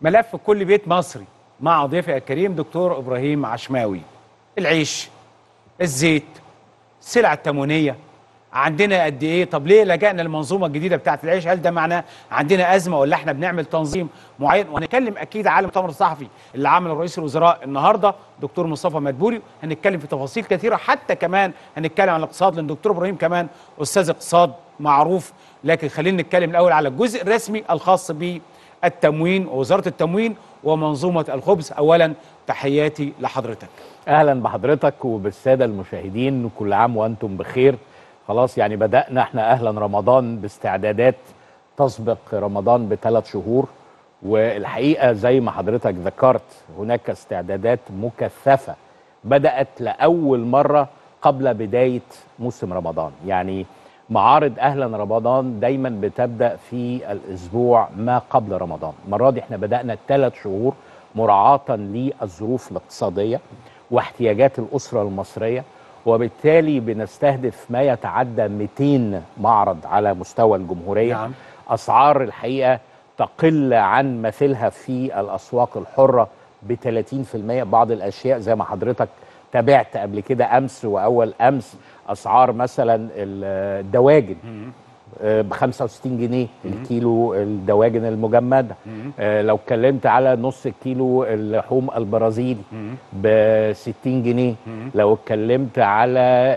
ملف كل بيت مصري مع ضيفي الكريم دكتور ابراهيم عشماوي العيش الزيت السلع التموينيه عندنا قد ايه طب ليه لجأنا للمنظومه الجديده بتاعه العيش هل ده معناه عندنا ازمه ولا احنا بنعمل تنظيم معين وهنتكلم اكيد على المؤتمر الصحفي اللي عمله رئيس الوزراء النهارده دكتور مصطفى مدبولي هنتكلم في تفاصيل كثيره حتى كمان هنتكلم عن الاقتصاد لان دكتور ابراهيم كمان استاذ اقتصاد معروف لكن خلينا نتكلم الاول على الجزء الرسمي الخاص بالتموين ووزاره التموين ومنظومه الخبز اولا تحياتي لحضرتك اهلا بحضرتك وبالساده المشاهدين كل عام وانتم بخير خلاص يعني بدانا احنا اهلا رمضان باستعدادات تسبق رمضان بثلاث شهور والحقيقه زي ما حضرتك ذكرت هناك استعدادات مكثفه بدات لاول مره قبل بدايه موسم رمضان يعني معارض اهلا رمضان دايما بتبدا في الاسبوع ما قبل رمضان المره دي احنا بدانا ثلاث شهور مراعاه للظروف الاقتصاديه واحتياجات الاسره المصريه وبالتالي بنستهدف ما يتعدى 200 معرض على مستوى الجمهوريه نعم. اسعار الحقيقه تقل عن مثلها في الاسواق الحره ب 30% بعض الاشياء زي ما حضرتك تابعت قبل كده امس واول امس اسعار مثلا الدواجن ب 65 جنيه الكيلو الدواجن المجمده آه، لو اتكلمت على نص كيلو اللحوم البرازيلي ب 60 جنيه لو اتكلمت على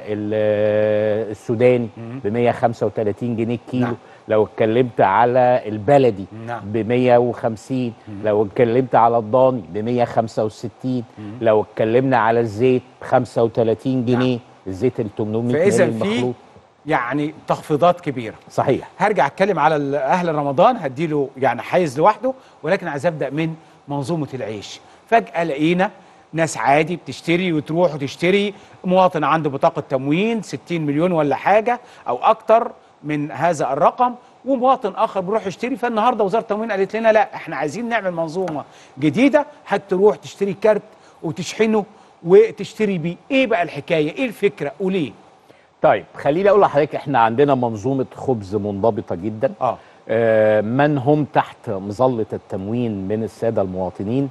ال- السوداني ب 135 جنيه الكيلو نعم. لو اتكلمت على البلدي نعم. ب 150 لو اتكلمت على الضاني ب 165 لو اتكلمنا على الزيت ب 35 جنيه الزيت ال 800 مللي فاذا في المخلوط يعني تخفيضات كبيره صحيح هرجع اتكلم على ال- اهل رمضان هديله يعني حيز لوحده ولكن عايز ابدا من منظومه العيش فجاه لقينا ناس عادي بتشتري وتروح وتشتري مواطن عنده بطاقه تموين 60 مليون ولا حاجه او اكتر من هذا الرقم ومواطن اخر بيروح يشتري فالنهارده وزاره التموين قالت لنا لا احنا عايزين نعمل منظومه جديده هتروح تشتري كارت وتشحنه وتشتري بيه ايه بقى الحكايه ايه الفكره وليه طيب خليني اقول لحضرتك احنا عندنا منظومه خبز منضبطه جدا اه آه، من هم تحت مظله التموين من الساده المواطنين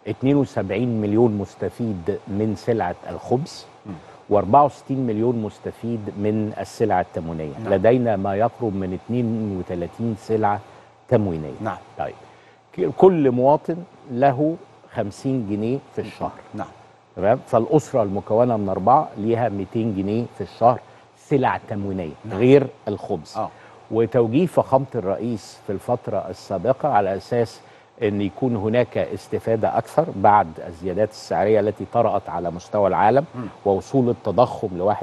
72 مليون مستفيد من سلعه الخبز و64 مليون مستفيد من السلع التموينيه نعم. لدينا ما يقرب من 32 سلعه تموينيه نعم. طيب ك- كل مواطن له 50 جنيه في الشهر نعم تمام فالاسره المكونه من اربعه ليها 200 جنيه في الشهر سلع تموينيه نعم. غير الخبز اه وتوجيه فخامه الرئيس في الفتره السابقه على اساس ان يكون هناك استفاده اكثر بعد الزيادات السعريه التي طرات على مستوى العالم ووصول التضخم ل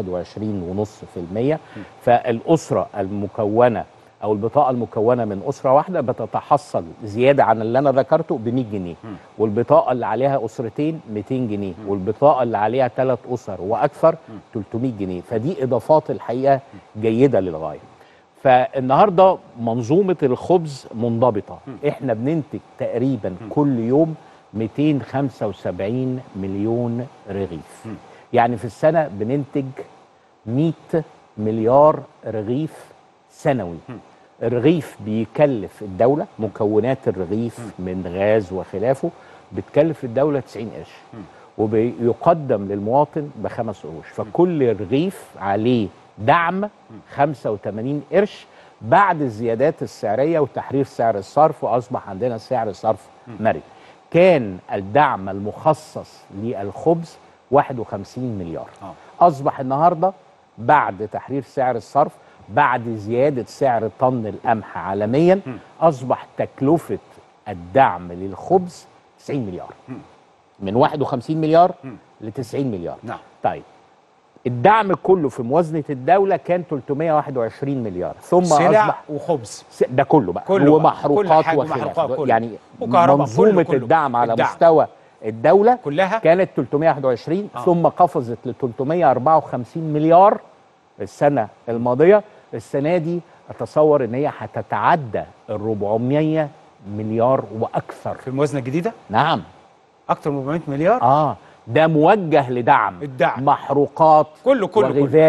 21.5% فالاسره المكونه او البطاقه المكونه من اسره واحده بتتحصل زياده عن اللي انا ذكرته ب 100 جنيه والبطاقه اللي عليها اسرتين 200 جنيه والبطاقه اللي عليها ثلاث اسر واكثر 300 جنيه فدي اضافات الحقيقه جيده للغايه فالنهارده منظومه الخبز منضبطه احنا بننتج تقريبا كل يوم 275 مليون رغيف يعني في السنه بننتج 100 مليار رغيف سنوي الرغيف بيكلف الدوله مكونات الرغيف من غاز وخلافه بتكلف الدوله 90 قرش وبيقدم للمواطن بخمس قروش فكل رغيف عليه دعم 85 قرش بعد الزيادات السعريه وتحرير سعر الصرف واصبح عندنا سعر صرف مرن كان الدعم المخصص للخبز 51 مليار آه. اصبح النهارده بعد تحرير سعر الصرف بعد زياده سعر طن القمح عالميا اصبح تكلفه الدعم للخبز 90 مليار من 51 مليار ل 90 مليار نعم. طيب الدعم كله في موازنه الدوله كان 321 مليار ثم سلع اصبح وخبز س- ده كله بقى كله بقى. كل ومحروقات حاجة وخلاف ومحروقات كله. يعني وكهرباء، منظومه كله- كله. الدعم على الدعم. مستوى الدوله كلها كانت 321 آه. ثم قفزت ل 354 مليار السنه الماضيه السنه دي اتصور ان هي هتتعدى ال 400 مليار واكثر في الموازنه الجديده نعم اكتر من 400 مليار اه ده موجه لدعم الدعم. محروقات كله- كله- كله. وغذاء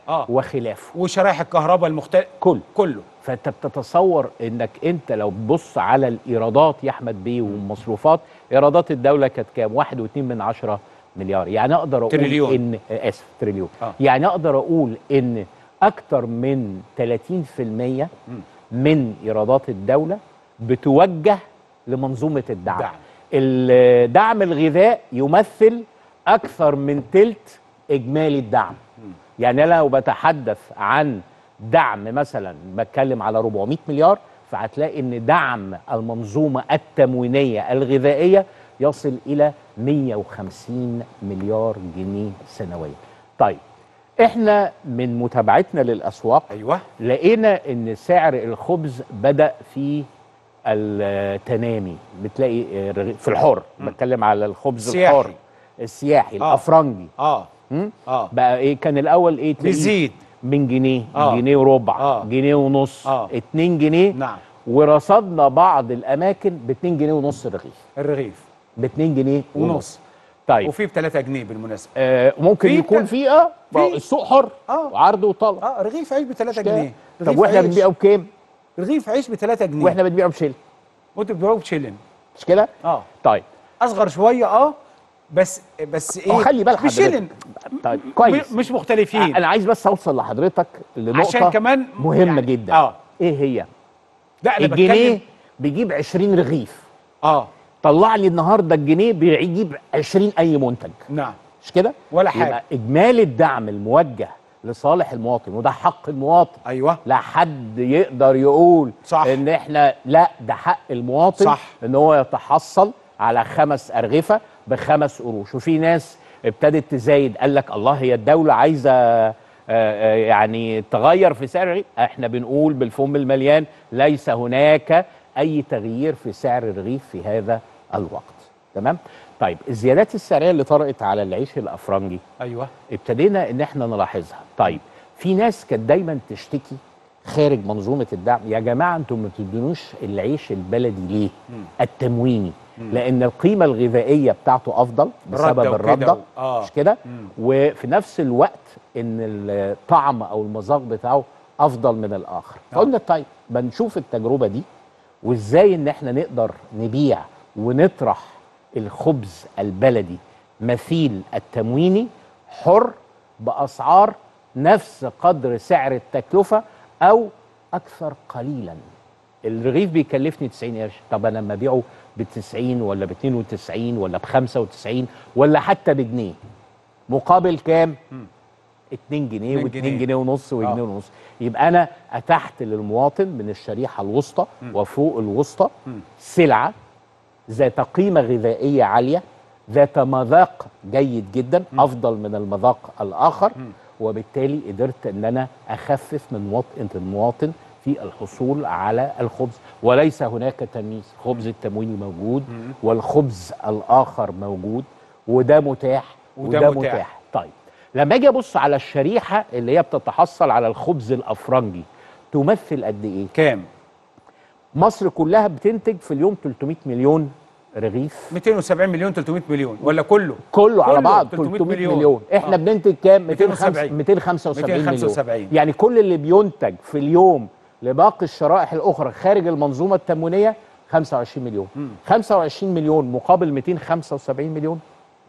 آه. وخلافه وشرايح الكهرباء المختلف كل كله فانت بتتصور انك انت لو تبص على الايرادات يا احمد بيه والمصروفات ايرادات الدوله كانت كام؟ واحد واتنين من عشرة مليار يعني اقدر اقول تريليون. ان آه، اسف تريليون آه. يعني اقدر اقول ان اكتر من 30% من ايرادات الدوله بتوجه لمنظومه الدعم دعم. الدعم الغذاء يمثل اكثر من تلت اجمالي الدعم يعني انا لو بتحدث عن دعم مثلا بتكلم على 400 مليار فهتلاقي ان دعم المنظومه التموينيه الغذائيه يصل الى 150 مليار جنيه سنويا. طيب احنا من متابعتنا للاسواق ايوه لقينا ان سعر الخبز بدا في التنامي بتلاقي آه، رغي- في الحر بتكلم على الخبز السياحي. الحر السياحي آه. الافرنجي اه مم؟ اه بقى ايه كان الاول ايه تلاقيه بيزيد من جنيه آه. جنيه وربع آه. جنيه ونص آه. 2 جنيه نعم ورصدنا بعض الاماكن ب 2 جنيه ونص الرغيف الرغيف ب 2 جنيه ونص, ونص. طيب وفي ب 3 جنيه بالمناسبه آه ممكن في يكون ت- في اه ما هو في. السوق حر آه. وعرض وطلب اه رغيف عيش ب 3 كده. جنيه طب رغيف واحنا عيش- بنبيعه بكام؟ رغيف عيش ب 3 جنيه واحنا بنبيعه بشيل وانتوا بتبيعوه بشيلن مش كده؟ اه طيب اصغر شويه اه بس بس ايه اه خلي بالك حضرتك. بشيلن طيب كويس م- مش مختلفين انا عايز بس اوصل لحضرتك لنقطه عشان كمان مهمه يعني- جدا اه ايه هي؟ لا انا الجنيه بتكلم بيجيب 20 رغيف اه طلع لي النهارده الجنيه بيجيب 20 اي منتج نعم مش كده؟ ولا حاجة. يبقى اجمالي الدعم الموجه لصالح المواطن وده حق المواطن ايوه لا حد يقدر يقول صح. ان احنا لا ده حق المواطن صح. ان هو يتحصل على خمس ارغفه بخمس قروش وفي ناس ابتدت تزايد قال لك الله هي الدوله عايزه آه، آه، يعني تغير في سعر الرغيف احنا بنقول بالفم المليان ليس هناك اي تغيير في سعر الرغيف في هذا الوقت تمام طيب الزيادات السعريه اللي طرأت على العيش الافرنجي ايوه ابتدينا ان احنا نلاحظها طيب في ناس كانت دايما تشتكي خارج منظومه الدعم يا جماعه انتم ما تدونوش العيش البلدي ليه التمويني لان القيمه الغذائيه بتاعته افضل بسبب ردة وكده الرده و- آه. مش كده مم. وفي نفس الوقت ان الطعم او المذاق بتاعه افضل من الاخر آه. فقلنا طيب بنشوف التجربه دي وازاي ان احنا نقدر نبيع ونطرح الخبز البلدي مثيل التمويني حر باسعار نفس قدر سعر التكلفه او اكثر قليلا الرغيف بيكلفني 90 قرش طب انا لما ابيعه ب 90 ولا ب 92 ولا ب 95 ولا حتى بجنيه مقابل كام 2 جنيه اتنين و2 جنيه. جنيه ونص وجنيه آه. ونص يبقى انا اتحت للمواطن من الشريحه الوسطى وفوق الوسطى سلعه ذات قيمه غذائيه عاليه ذات مذاق جيد جدا افضل من المذاق الاخر وبالتالي قدرت ان انا اخفف من وطئه المواطن في الحصول على الخبز وليس هناك تمييز خبز التمويني موجود والخبز الاخر موجود وده متاح وده وده, متاح. متاح. طيب لما اجي ابص على الشريحه اللي هي بتتحصل على الخبز الافرنجي تمثل قد ايه كام مصر كلها بتنتج في اليوم 300 مليون رغيف 270 مليون 300 مليون ولا كله كله على كله بعض 300 300 مليون, مليون. احنا آه. بننتج كام 270. 275 مليون 275. يعني كل اللي بينتج في اليوم لباقي الشرائح الاخرى خارج المنظومه التموينيه 25 مليون 25 مليون مقابل 275 مليون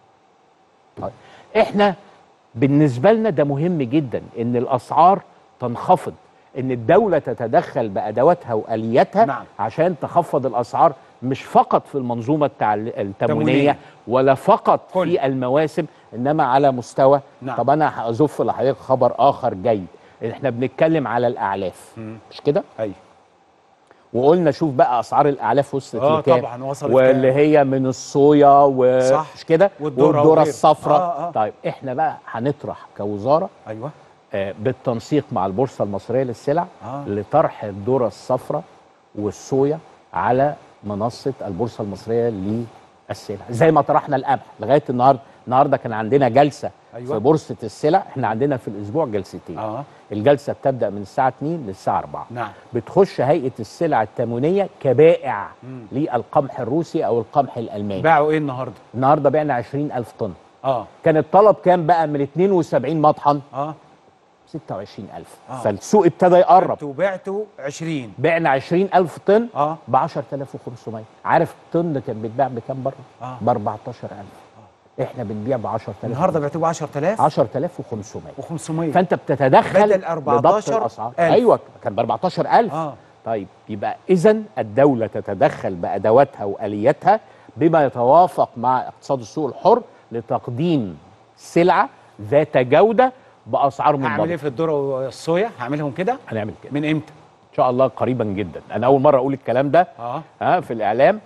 طيب احنا بالنسبه لنا ده مهم جدا ان الاسعار تنخفض ان الدوله تتدخل بادواتها والياتها نعم. عشان تخفض الاسعار مش فقط في المنظومه التع- التموينيه تموينية. ولا فقط كل. في المواسم انما على مستوى نعم. طب انا هازف لحضرتك خبر اخر جيد احنا بنتكلم على الاعلاف مش كده ايوه وقلنا شوف بقى اسعار الاعلاف وصلت آه لكام طبعاً وصلت واللي كام. هي من الصويا صح. ومش كده والذرة والذره وغيره. الصفراء آه، آه. طيب احنا بقى هنطرح كوزاره ايوه آه، بالتنسيق مع البورصه المصريه للسلع آه. لطرح الذره الصفراء والصويا على منصه البورصه المصريه للسلع زي ما طرحنا القمح لغايه النهارده النهارده كان عندنا جلسه أيوة. في بورصه السلع احنا عندنا في الاسبوع جلستين اه الجلسه بتبدا من الساعه 2 للساعه 4 نعم بتخش هيئه السلع التموينيه كبائع للقمح الروسي او القمح الالماني باعوا ايه النهارده النهارده بعنا 20000 طن اه كان الطلب كام بقى من 72 مطحن اه 26000 آه. فالسوق ابتدى يقرب انتوا بعتوا 20 بعنا 20000 طن اه ب 10500 عارف الطن كان بيتباع بكام بره؟ آه. ب 14000 احنا بنبيع ب 10000 النهارده بعتوا ب 10000 10500 و500 فانت بتتدخل بدل لضبط 14 الاسعار ألف. ايوه كان ب 14000 اه طيب يبقى اذا الدوله تتدخل بادواتها والياتها بما يتوافق مع اقتصاد السوق الحر لتقديم سلعه ذات جوده باسعار هعمل ايه منضبطه في الذره والصويا هعملهم كده هنعمل كده من امتى ان شاء الله قريبا جدا انا اول مره اقول الكلام ده اه ها في الاعلام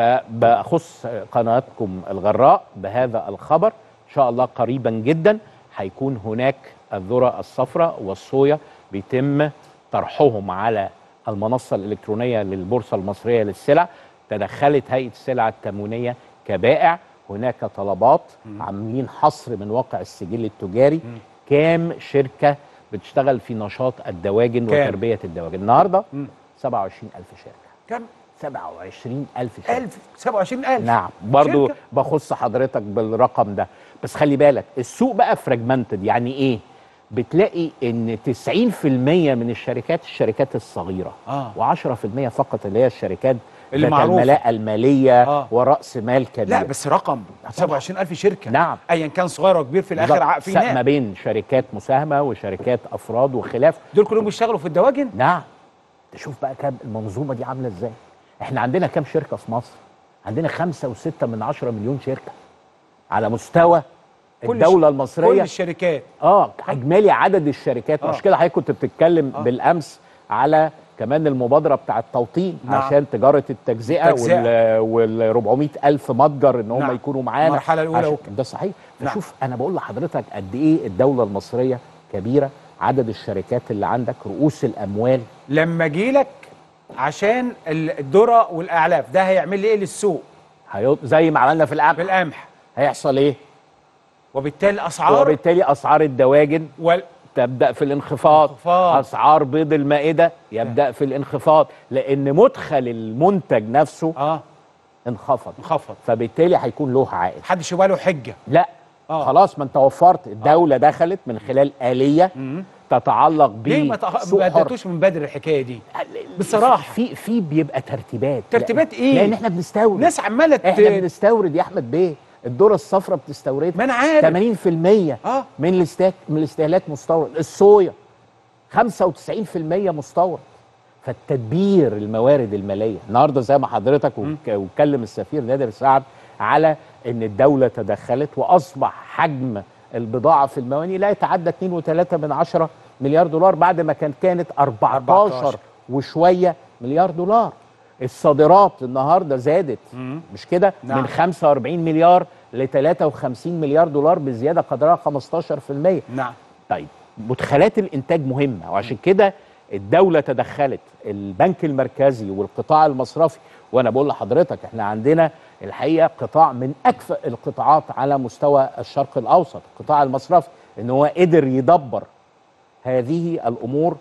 فبخص قناتكم الغراء بهذا الخبر ان شاء الله قريبا جدا هيكون هناك الذره الصفراء والصويا بيتم طرحهم على المنصه الالكترونيه للبورصه المصريه للسلع تدخلت هيئه السلع التموينيه كبائع هناك طلبات عاملين حصر من واقع السجل التجاري كام شركه بتشتغل في نشاط الدواجن كام؟ وتربيه الدواجن النهارده مم. 27000 شركه كم 27000 شركه 1000 27000 نعم برضو شركة. بخص حضرتك بالرقم ده بس خلي بالك السوق بقى فراجمنتد يعني ايه بتلاقي ان 90% من الشركات الشركات الصغيره آه. و10% فقط اللي هي الشركات اللي ذات معروفة. الملاءه الماليه آه. وراس مال كبير لا بس رقم 27000 شركه نعم. ايا كان صغير وكبير في الاخر بالظبط. ع- في س- ما ناس بين شركات مساهمه وشركات افراد وخلاف دول كلهم بيشتغلوا في الدواجن نعم تشوف بقى كام المنظومه دي عامله ازاي احنا عندنا كام شركه في مصر عندنا خمسة وستة من عشرة مليون شركه على مستوى كل الدوله كل المصريه الشركات اه اجمالي عدد الشركات آه. مش كده حضرتك كنت بتتكلم آه. بالامس على كمان المبادره بتاع التوطين نعم. عشان تجاره التجزئه التجزئة. وال وال 400 الف متجر ان هم نعم. يكونوا معانا المرحلة الأولى عشان- وك- ده صحيح نعم. فشوف انا بقول لحضرتك قد ايه الدوله المصريه كبيره عدد الشركات اللي عندك رؤوس الاموال لما اجي لك عشان ال- الذره والاعلاف ده هيعمل لي ايه للسوق هيو- زي ما عملنا في القمح بالقمح هيحصل ايه وبالتالي الاسعار وبالتالي اسعار الدواجن وال... تبدا في الانخفاض انخفاض. اسعار بيض المائده يبدا في الانخفاض لان مدخل المنتج نفسه اه انخفض انخفض فبالتالي هيكون له عائد محدش يبقى له حجه لا آه. خلاص ما انت وفرت الدوله دخلت من خلال اليه تتعلق ليه ما تأخ- بسوق ما حر اديتوش من بدري الحكايه دي بصراحة. في في بيبقى ترتيبات ترتيبات لأن- إيه؟ لان احنا بنستورد ناس عماله ت- احنا بنستورد يا احمد بيه الذره الصفراء بتستوردها ما انا عارف 80% اه من الاستهلاك من الاستهلاك مستورد الصويا 95% مستورد فالتدبير الموارد الماليه النهارده زي ما حضرتك وك- واتكلم السفير نادر سعد على ان الدوله تدخلت واصبح حجم البضاعه في المواني لا يتعدى 2.3 من عشرة مليار دولار بعد ما كان كانت 14 14 وشويه مليار دولار الصادرات النهارده زادت مش كده نعم. من 45 مليار ل 53 مليار دولار بزياده قدرها 15% نعم طيب مدخلات الانتاج مهمه وعشان كده الدوله تدخلت البنك المركزي والقطاع المصرفي وانا بقول لحضرتك احنا عندنا الحقيقه قطاع من اكفأ القطاعات على مستوى الشرق الاوسط القطاع المصرفي ان هو قدر يدبر هذه الامور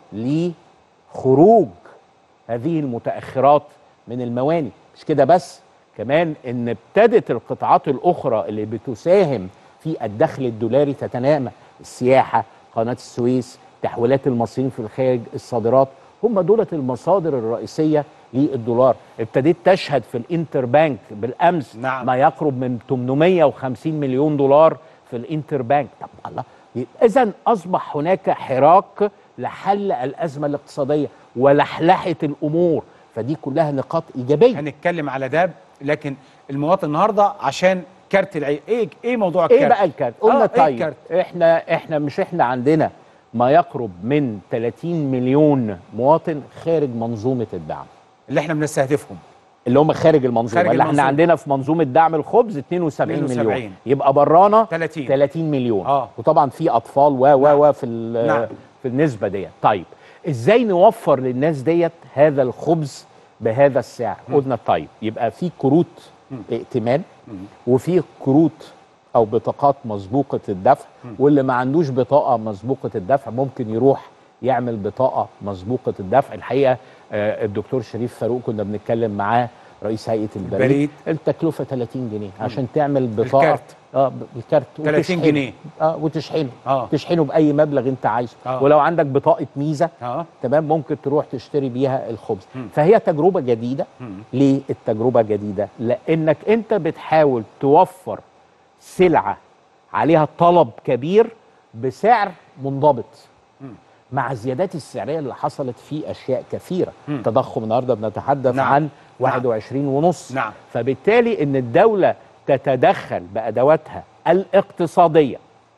لخروج هذه المتاخرات من المواني مش كده بس كمان ان ابتدت القطاعات الاخرى اللي بتساهم في الدخل الدولاري تتنامى السياحه قناه السويس تحويلات المصريين في الخارج الصادرات هم دولة المصادر الرئيسية للدولار ابتديت تشهد في الانتر بانك بالامس نعم. ما يقرب من 850 مليون دولار في الانتر بانك طب الله اذا اصبح هناك حراك لحل الازمه الاقتصاديه ولحلحه الامور فدي كلها نقاط ايجابيه هنتكلم على ده لكن المواطن النهارده عشان كارت العيد ايه ايه موضوع الكارت ايه بقى الكارت قلنا آه، طيب إيه الكارت؟ احنا احنا مش احنا عندنا ما يقرب من 30 مليون مواطن خارج منظومه الدعم اللي احنا بنستهدفهم اللي هم خارج المنظومه خارج اللي احنا المنظومة. عندنا في منظومه دعم الخبز 72, 72. مليون يبقى برانا 30. 30 مليون آه. وطبعا في اطفال و و نعم. و في ال- نعم. في النسبه ديت طيب ازاي نوفر للناس ديت هذا الخبز بهذا السعر قلنا طيب يبقى في كروت ائتمان وفي كروت او بطاقات مسبوقه الدفع واللي ما عندوش بطاقه مسبوقه الدفع ممكن يروح يعمل بطاقه مسبوقه الدفع الحقيقه آه، الدكتور شريف فاروق كنا بنتكلم معاه رئيس هيئه البريد, البريد. التكلفه 30 جنيه عشان تعمل بطاقه الكارت. اه ب- بالكارت 30 وتشحنه. جنيه. اه وتشحنه آه. تشحنه باي مبلغ انت عايزه آه. ولو عندك بطاقه ميزه اه تمام ممكن تروح تشتري بيها الخبز فهي تجربه جديده ليه التجربه جديده لانك انت بتحاول توفر سلعه عليها طلب كبير بسعر منضبط مع الزيادات السعريه اللي حصلت في اشياء كثيره التضخم النهارده بنتحدث نعم. عن نعم. 21 ونص نعم. فبالتالي ان الدوله تتدخل بادواتها الاقتصاديه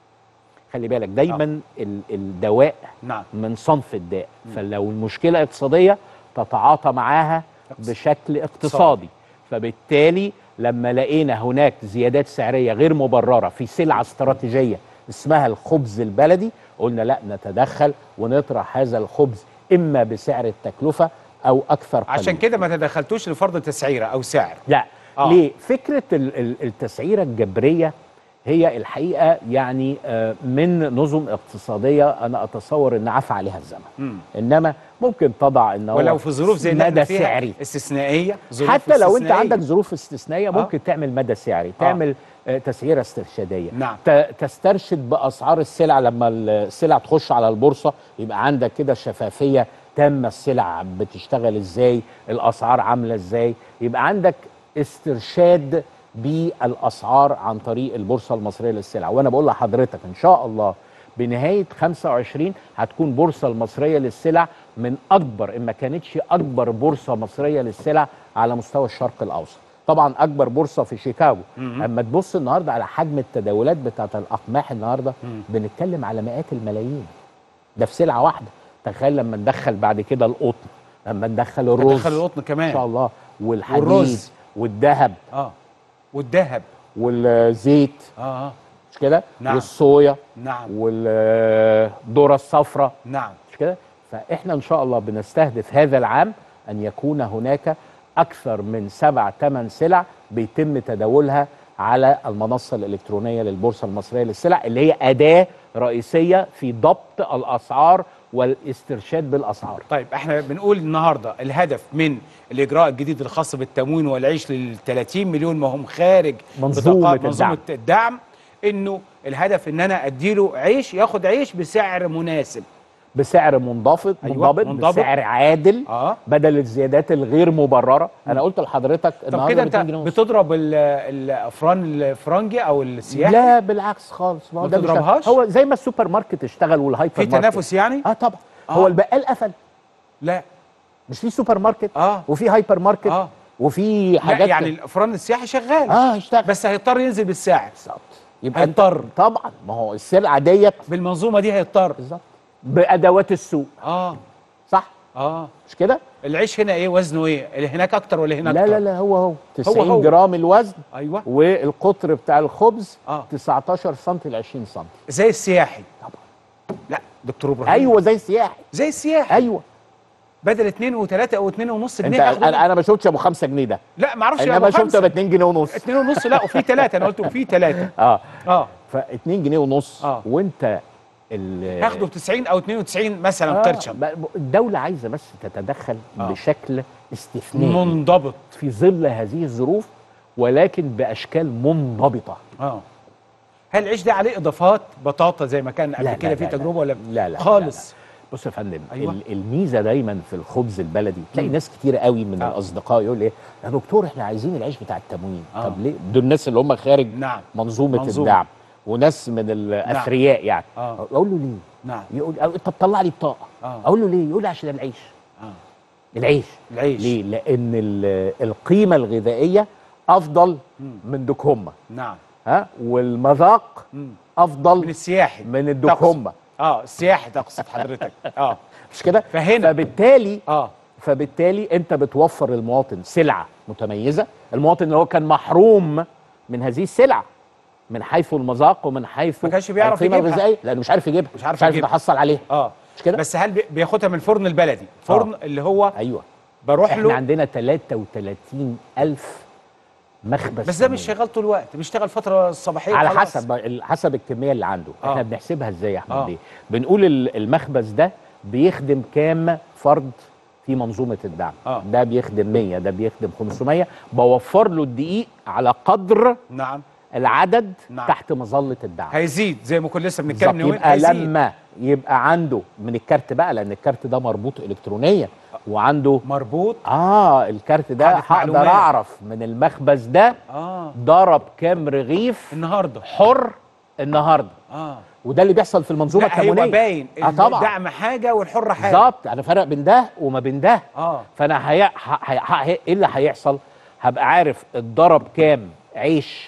خلي بالك دايما ال- الدواء نعم من صنف الداء فلو المشكله اقتصاديه تتعاطى معاها بشكل اقتصادي فبالتالي لما لقينا هناك زيادات سعريه غير مبرره في سلعه استراتيجيه اسمها الخبز البلدي قلنا لا نتدخل ونطرح هذا الخبز اما بسعر التكلفه او اكثر قليلا عشان كده ما تدخلتوش لفرض تسعيره او سعر لا آه. آه. ليه فكره ال- ال- التسعيره الجبريه هي الحقيقه يعني آه، من نظم اقتصاديه انا اتصور ان عفى عليها الزمن مم. انما ممكن تضع ان هو ولو في ظروف زي اللي احنا مدى فيها سعري استثنائيه ظروف حتى لو انت استثنائية. عندك ظروف استثنائيه ممكن تعمل مدى سعري تعمل آه، تسعيره استرشاديه نعم. ت- تسترشد باسعار السلع لما السلع تخش على البورصه يبقى عندك كده شفافيه تامه السلع بتشتغل ازاي الاسعار عامله ازاي يبقى عندك استرشاد بالاسعار عن طريق البورصه المصريه للسلع وانا بقول لحضرتك ان شاء الله بنهايه 25 هتكون بورصه المصريه للسلع من اكبر ان ما كانتش اكبر بورصه مصريه للسلع على مستوى الشرق الاوسط طبعا اكبر بورصه في شيكاغو اما تبص النهارده على حجم التداولات بتاعه الاقماح النهارده بنتكلم على مئات الملايين ده في سلعه واحده تخيل لما ندخل بعد كده القطن لما ندخل الرز ندخل القطن كمان. ان شاء الله والحديد والرز. والذهب اه والذهب والزيت اه اه مش كده نعم. والصويا نعم والذره الصفراء نعم مش كده فاحنا ان شاء الله بنستهدف هذا العام ان يكون هناك اكثر من سبع ثمان سلع بيتم تداولها على المنصه الالكترونيه للبورصه المصريه للسلع اللي هي اداه رئيسيه في ضبط الاسعار والاسترشاد بالاسعار طيب احنا بنقول النهارده الهدف من الاجراء الجديد الخاص بالتموين والعيش لل 30 مليون ما هم خارج منظومة بطاقات منظومه الدعم. الدعم انه الهدف ان انا اديله عيش ياخد عيش بسعر مناسب بسعر منضبط أيوة، منضبط, منضبط. بسعر عادل اه بدل الزيادات الغير مبرره انا قلت لحضرتك طب النهارده كده انت 200 جنيه ونص. بتضرب ال- الافران الفرنجي او السياحي لا بالعكس خالص ما هو ما ده مش- بتضربهاش؟ هو زي ما السوبر ماركت اشتغل والهايبر في ماركت تنافس يعني اه طبعا آه. هو البقال قفل لا مش في سوبر ماركت اه وفي هايبر ماركت اه وفي لا حاجات يعني الافران السياحي شغال اه اشتغل بس هيضطر ينزل بالسعر بالظبط يبقى انت هيضطر طبعا ما هو السلعه ديت بالمنظومه دي هيضطر بالظبط بادوات السوق اه صح اه مش كده العيش هنا ايه وزنه ايه اللي هناك اكتر ولا هنا لا اكتر لا لا هو هو 90 هو. جرام الوزن ايوه والقطر بتاع الخبز آه. 19 سم ل 20 سم زي السياحي طبعا لا دكتور ابراهيم ايوه زي السياحي زي السياحي ايوه بدل 2 و3 او 2 ونص انت جنيه هاخده انا, أنا ما شفتش ابو 5 جنيه ده لا ما اعرفش انما شفته ب 2 جنيه ونص 2 ونص لا وفي 3 انا قلت وفي 3 اه اه ف 2 جنيه ونص آه. وانت ال- هاخده ب 90 او 92 مثلا آه، قرشا ب- الدولة عايزة بس تتدخل آه. بشكل استثنائي منضبط في ظل هذه الظروف ولكن بأشكال منضبطة اه هل العيش ده عليه اضافات بطاطا زي ما كان لا، قبل لا، كده في لا، لا. تجربه ولا لا لا خالص بص يا فندم أيوة. ال- الميزة دايما في الخبز البلدي تلاقي مم. ناس كتير قوي من آه. الاصدقاء يقول ايه يا دكتور احنا عايزين العيش بتاع التموين آه. طب ليه دول الناس اللي هم خارج نعم منظومة, منظومة. الدعم وناس من الاثرياء يعني آه. اقول له ليه نعم يقول أو- طب طلع لي بطاقة آه. اقول له ليه يقول لي عشان العيش اه العيش العيش ليه؟ لأن ال- القيمة الغذائية أفضل مم. من دوكهما نعم ها والمذاق مم. من أفضل السياحي من الدوكهما اه السياحي تقصد حضرتك اه مش كده؟ فهنا فبالتالي اه فبالتالي أنت بتوفر للمواطن سلعة متميزة المواطن اللي هو كان محروم من هذه السلع من حيث المذاق ومن حيث ما كانش بيعرف القيمة يجيبها. الغذائية لأنه مش عارف يجيبها مش عارف مش عارف يجيبها. يتحصل عليها اه مش كده؟ بس هل بي- بياخدها من الفرن البلدي فرن اللي هو أيوه بروح احنا له عندنا 33 ألف مخبز بس ده مش تموين. شغال طول الوقت بيشتغل فتره الصباحيه على وخلاص. حسب ال- حسب الكميه اللي عنده آه. احنا بنحسبها ازاي يا احمد آه. بيه بنقول ال- المخبز ده بيخدم كام فرد في منظومه الدعم آه. ده بيخدم 100 ده بيخدم 500 بوفر له الدقيق على قدر نعم العدد نعم. تحت مظله الدعم هيزيد زي ما كنا لسه بالظبط بنتكلم من يومين يبقى هيزيد لما يبقى عنده من الكارت بقى لان الكارت ده مربوط الكترونيا وعنده مربوط اه الكارت ده قاعدة هقدر معلومات. اعرف من المخبز ده اه ضرب كام رغيف النهارده حر النهارده اه وده اللي بيحصل في المنظومه لا هيبقى التموينيه باين اه طبعا الدعم حاجه والحر حاجه بالظبط انا فرق بين ده وما بين ده اه فانا هي... ه... ه... ه... ايه اللي هيحصل هبقى عارف اتضرب كام عيش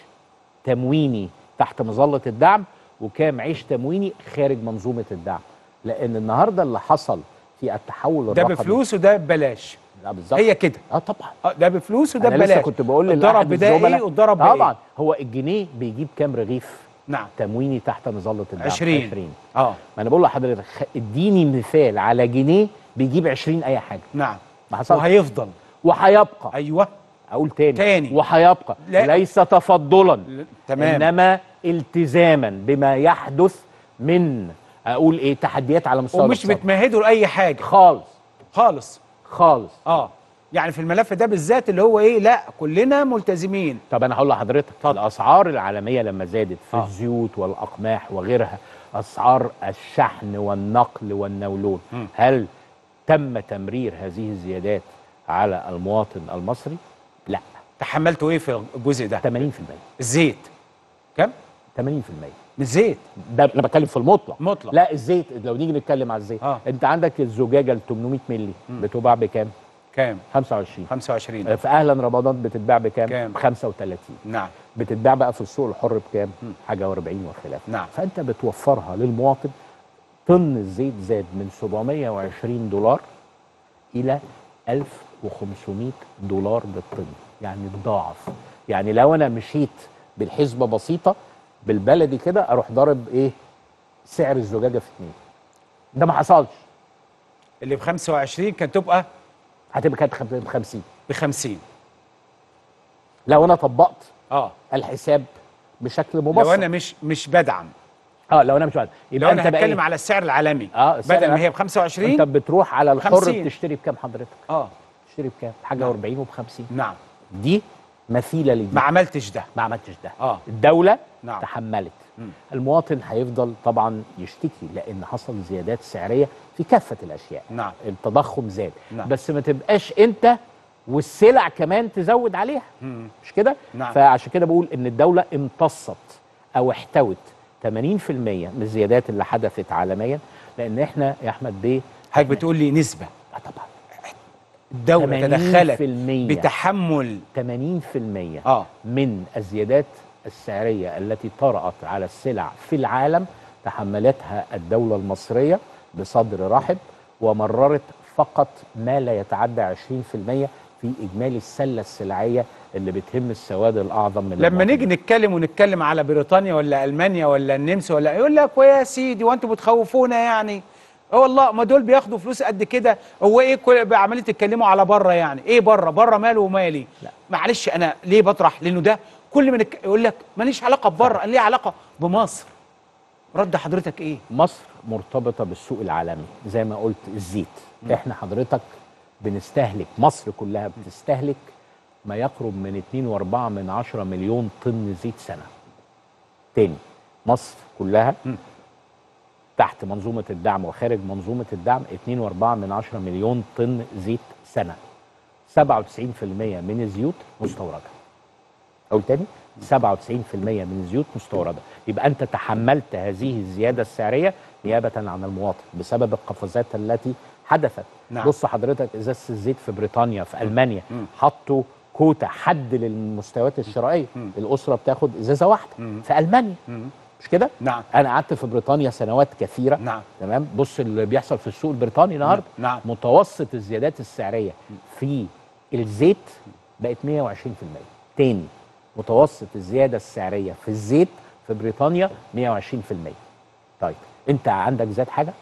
تمويني تحت مظله الدعم وكام عيش تمويني خارج منظومه الدعم لان النهارده اللي حصل في التحول ده الرقمي بفلوس وده ببلاش لا بالظبط هي كده اه طبعا آه، ده بفلوس وده انا ببلاش لسه كنت بقول الضرب لأحد بده ايه الزملاء والضرب بايه طبعا هو الجنيه بيجيب كام رغيف نعم تمويني تحت مظله الدعم 20 20 اه ما انا بقول لحضرتك خ- اديني مثال على جنيه بيجيب 20 اي حاجه نعم ما حصلش وهيفضل وهيبقى ايوه اقول تاني تاني. وهيبقى لا. ليس تفضلا ل- تمام انما التزاما بما يحدث من اقول ايه تحديات على مستوى ومش الاقتصاد. بتمهدوا لاي حاجه خالص خالص خالص اه يعني في الملف ده بالذات اللي هو ايه لا كلنا ملتزمين طب انا هقول لحضرتك اتفضل. الاسعار العالميه لما زادت في آه. الزيوت والاقماح وغيرها اسعار الشحن والنقل والنولون مم. هل تم تمرير هذه الزيادات على المواطن المصري لا تحملتوا ايه في الجزء ده 80% الزيت كم 80% من الزيت ده انا بتكلم في المطلق مطلق. لا الزيت لو نيجي نتكلم على الزيت آه. انت عندك الزجاجه ال 800 مللي بتباع بكام كام 25 25 في اهلا رمضان بتتباع بكام كام؟ 35 نعم بتتباع بقى في السوق الحر بكام حاجه و40 وخلاف نعم. فانت بتوفرها للمواطن طن الزيت زاد من 720 دولار الى 1500 دولار بالطن يعني الضعف يعني لو انا مشيت بالحسبه بسيطه بالبلدي كده اروح ضارب ايه سعر الزجاجه في اتنين ده ما حصلش اللي ب 25 كان تبقى هتبقى كانت خم- ب 50 ب 50 لو انا طبقت اه الحساب بشكل مبسط لو انا مش مش بدعم اه لو انا مش عارف لو يبقى انا انت بقى هتكلم إيه؟ على السعر العالمي اه السعر بدل ما هي ب انت 25 بتروح على الحر 50. بتشتري بكام حضرتك اه تشتري بكام حاجه و40 وب 50 نعم دي مثيله لدي ما عملتش ده ما عملتش ده اه الدوله نعم. تحملت مم. المواطن هيفضل طبعا يشتكي لان حصل زيادات سعريه في كافه الاشياء نعم التضخم زاد نعم. بس ما تبقاش انت والسلع كمان تزود عليها مم. مش كده نعم. فعشان كده بقول ان الدوله امتصت او احتوت 80% من الزيادات اللي حدثت عالميا لان احنا يا احمد بيه حضرتك بتقول لي نسبه آه طبعا الدوله 80% تدخلت بتحمل 80% اه من الزيادات السعريه التي طرأت على السلع في العالم تحملتها الدوله المصريه بصدر رحب ومررت فقط ما لا يتعدى 20% في اجمالي السله السلعيه اللي بتهم السواد الاعظم من لما المواطنين. نيجي نتكلم ونتكلم على بريطانيا ولا المانيا ولا النمسا ولا يقول لك ويا سيدي وانتوا بتخوفونا يعني اه والله ما دول بياخدوا فلوس قد كده هو ايه كل عمالين تتكلموا على بره يعني ايه بره بره ماله ومالي لا. معلش انا ليه بطرح لانه ده كل ما نك... يقول لك ماليش علاقه ببره انا ليه علاقه بمصر رد حضرتك ايه مصر مرتبطة بالسوق العالمي زي ما قلت الزيت احنا حضرتك بنستهلك مصر كلها بتستهلك ما يقرب من 2.4 من 10 مليون طن زيت سنة تاني مصر كلها مم. تحت منظومة الدعم وخارج منظومة الدعم 2.4 من 10 مليون طن زيت سنة 97% من الزيوت مستوردة أقول تاني 97% من الزيوت مستوردة يبقى أنت تحملت هذه الزيادة السعرية نيابة عن المواطن بسبب القفزات التي حدثت نعم. بص حضرتك إزازة الزيت في بريطانيا في ألمانيا مم. حطوا كوتا حد للمستويات الشرائية مم. الأسرة بتاخد إزازة واحدة مم. في ألمانيا مم. مش كده؟ نعم أنا قعدت في بريطانيا سنوات كثيرة نعم تمام بص اللي بيحصل في السوق البريطاني النهارده نعم متوسط الزيادات السعريه في الزيت بقت 120% تاني متوسط الزياده السعريه في الزيت في بريطانيا 120% طيب انت عندك زاد حاجه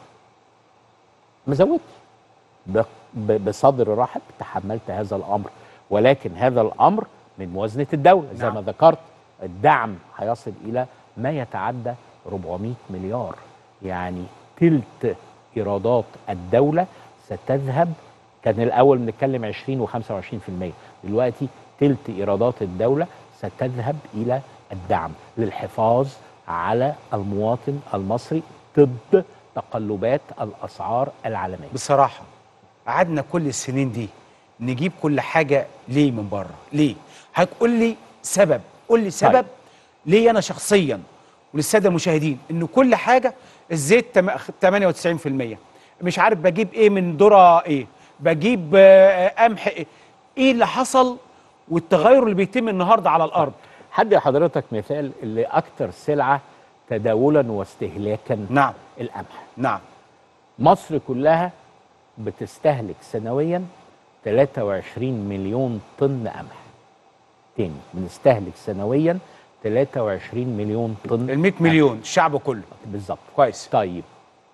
ما زودتش ب- ب- بصدر رحب تحملت هذا الامر ولكن هذا الامر من موازنه الدوله زي نعم. ما ذكرت الدعم هيصل الى ما يتعدى 400 مليار يعني تلت ايرادات الدوله ستذهب كان الاول بنتكلم 20 و25% دلوقتي تلت ايرادات الدوله ستذهب الى الدعم للحفاظ على المواطن المصري ضد تقلبات الاسعار العالميه بصراحه قعدنا كل السنين دي نجيب كل حاجه ليه من بره ليه هتقول لي سبب قول لي سبب طيب. ليه انا شخصيا وللساده المشاهدين ان كل حاجه الزيت تم- 98% مش عارف بجيب ايه من ذره ايه بجيب آه، قمح ايه ايه اللي حصل والتغير اللي بيتم النهارده على الارض حد حضرتك مثال اللي اكتر سلعه تداولا واستهلاكا نعم القمح نعم مصر كلها بتستهلك سنويا 23 مليون طن قمح تاني بنستهلك سنويا 23 مليون طن ال 100 مليون الشعب كله بالظبط كويس طيب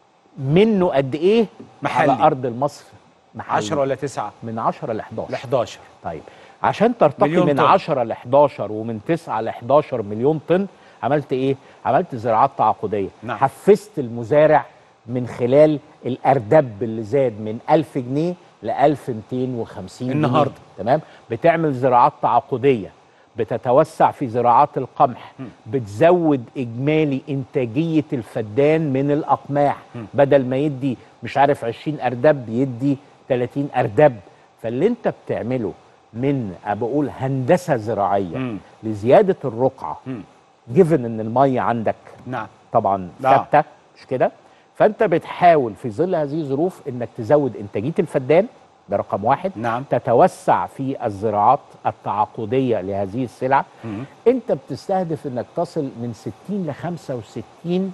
منه قد ايه محلي. على ارض مصر محلي 10 ولا 9 من 10 ل 11 ل 11 طيب عشان ترتقي مليون من طن. 10 ل 11 ومن 9 ل 11 مليون طن عملت ايه؟ عملت زراعات تعاقديه نعم. حفزت المزارع من خلال الاردب اللي زاد من 1000 جنيه ل 1250 النهاردة. جنيه تمام بتعمل زراعات تعاقديه بتتوسع في زراعات القمح بتزود اجمالي انتاجيه الفدان من الاقماح بدل ما يدي مش عارف 20 اردب يدي 30 اردب فاللي انت بتعمله من بقول هندسه زراعيه مم. لزياده الرقعه مم. جيفن ان الميه عندك نعم طبعا آه. ثابته مش كده فانت بتحاول في ظل هذه الظروف انك تزود انتاجيه الفدان ده رقم واحد نعم. تتوسع في الزراعات التعاقديه لهذه السلع مم. انت بتستهدف انك تصل من 60 ل 65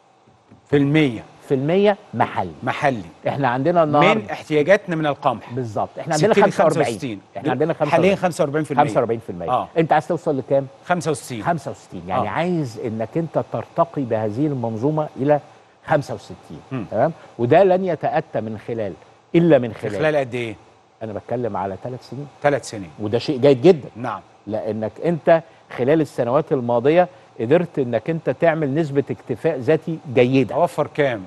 في المية في المية محلي محلي احنا عندنا النهارده من احتياجاتنا من القمح بالظبط احنا عندنا 60 ل 45 65 احنا عندنا حاليا 45 45% 45% آه. انت عايز توصل لكام 65 65 يعني آه. عايز انك انت ترتقي بهذه المنظومه الى 65 مم. تمام وده لن يتاتى من خلال الا من في خلال, خلال قد ايه؟ انا بتكلم على ثلاث سنين ثلاث سنين وده شيء جيد جدا نعم لانك انت خلال السنوات الماضيه قدرت انك انت تعمل نسبه اكتفاء ذاتي جيده اوفر كام؟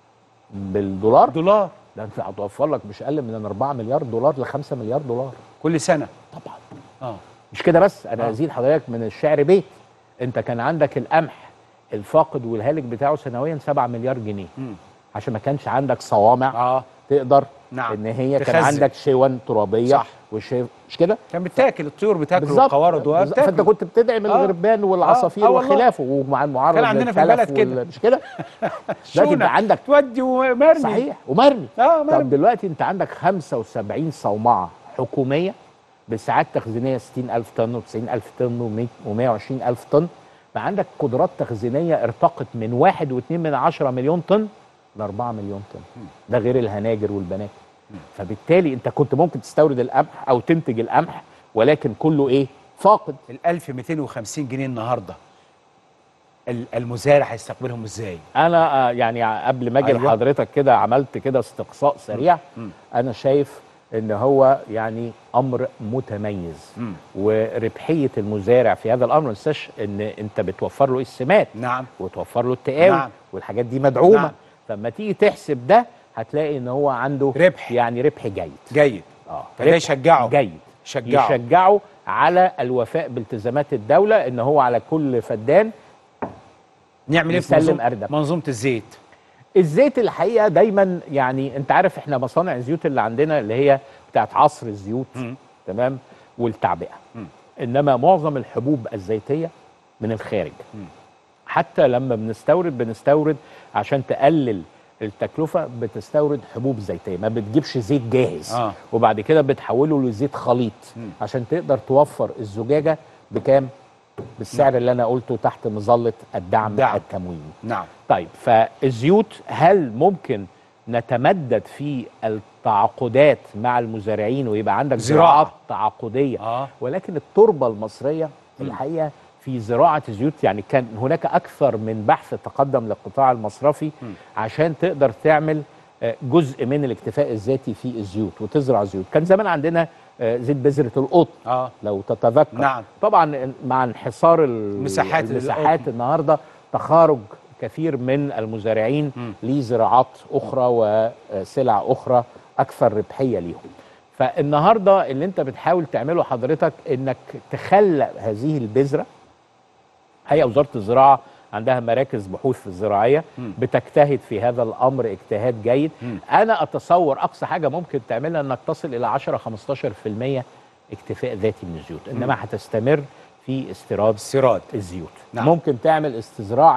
بالدولار دولار ده انت هتوفر لك مش اقل من 4 مليار دولار ل 5 مليار دولار كل سنة طبعا اه مش كده بس انا آه. ازيد حضرتك من الشعر بيت انت كان عندك القمح الفاقد والهالك بتاعه سنويا 7 مليار جنيه مم. عشان ما كانش عندك صوامع اه تقدر نعم. ان هي كان تخزن. عندك شون ترابيه صح. وشي... مش كده كان بتاكل الطيور بتاكل بالظبط والقوارض بالظبط. فانت وبتاكل كنت بتدعم آه. الغربان والعصافير آه، والله. وخلافه ومع المعرض كان عندنا في للتلف البلد كده. وال- مش كده دلوقتي شونة يبقى عندك تودي ومرمي صحيح ومرمي اه طب مرمي دلوقتي انت عندك 75 صومعه حكوميه بساعات تخزينيه 60000 طن و90000 طن و120000 طن فعندك قدرات تخزينيه ارتقت من 1.2 من 10 مليون طن ل 4 مليون طن ده غير الهناجر والبنات فبالتالي انت كنت ممكن تستورد القمح او تنتج القمح ولكن كله ايه فاقد ال 1250 جنيه النهارده ال- المزارع هيستقبلهم ازاي؟ انا آه، يعني قبل ما اجي أيوة. لحضرتك كده عملت كده استقصاء سريع مم. انا شايف ان هو يعني امر متميز مم. وربحيه المزارع في هذا الامر ما تنساش ان انت بتوفر له السمات نعم وتوفر له التقاوي نعم. والحاجات دي مدعومه نعم. فلما تيجي تحسب ده هتلاقي ان هو عنده ربح. يعني ربح جيد جيد اه فده ربح يشجعه. جيد يشجعه. يشجعه على الوفاء بالتزامات الدوله ان هو على كل فدان نعمل ايه في يسلم منظومه أردب. منظومه الزيت؟ الزيت الحقيقه دايما يعني انت عارف احنا مصانع الزيوت اللي عندنا اللي هي بتاعت عصر الزيوت مم. تمام والتعبئه مم. انما معظم الحبوب الزيتيه من الخارج مم. حتى لما بنستورد بنستورد عشان تقلل التكلفه بتستورد حبوب زيتيه ما بتجيبش زيت جاهز آه. وبعد كده بتحوله لزيت خليط مم. عشان تقدر توفر الزجاجه بكام بالسعر اللي انا قلته تحت مظله الدعم دعم. التمويني نعم طيب فالزيوت هل ممكن نتمدد في التعاقدات مع المزارعين ويبقى عندك زراعة. زراعات تعاقديه اه ولكن التربه المصريه الحقيقه في زراعه الزيوت يعني كان هناك اكثر من بحث تقدم للقطاع المصرفي م. عشان تقدر تعمل آه، جزء من الاكتفاء الذاتي في الزيوت وتزرع زيوت كان زمان عندنا آه، زيت بذره القطن اه لو تتذكر نعم. طبعا مع انحصار ال- مساحات المساحات القطن. النهارده تخارج كثير من المزارعين مم. لزراعات اخرى وسلع اخرى اكثر ربحيه ليهم فالنهارده اللي انت بتحاول تعمله حضرتك انك تخلق هذه البذره هي وزاره الزراعه عندها مراكز بحوث الزراعيه بتجتهد في هذا الامر اجتهاد جيد انا اتصور اقصى حاجه ممكن تعملها انك تصل الى 10 15% اكتفاء ذاتي من الزيوت انما هتستمر في استيراد استيراد الزيوت نعم. نعم. ممكن تعمل استزراع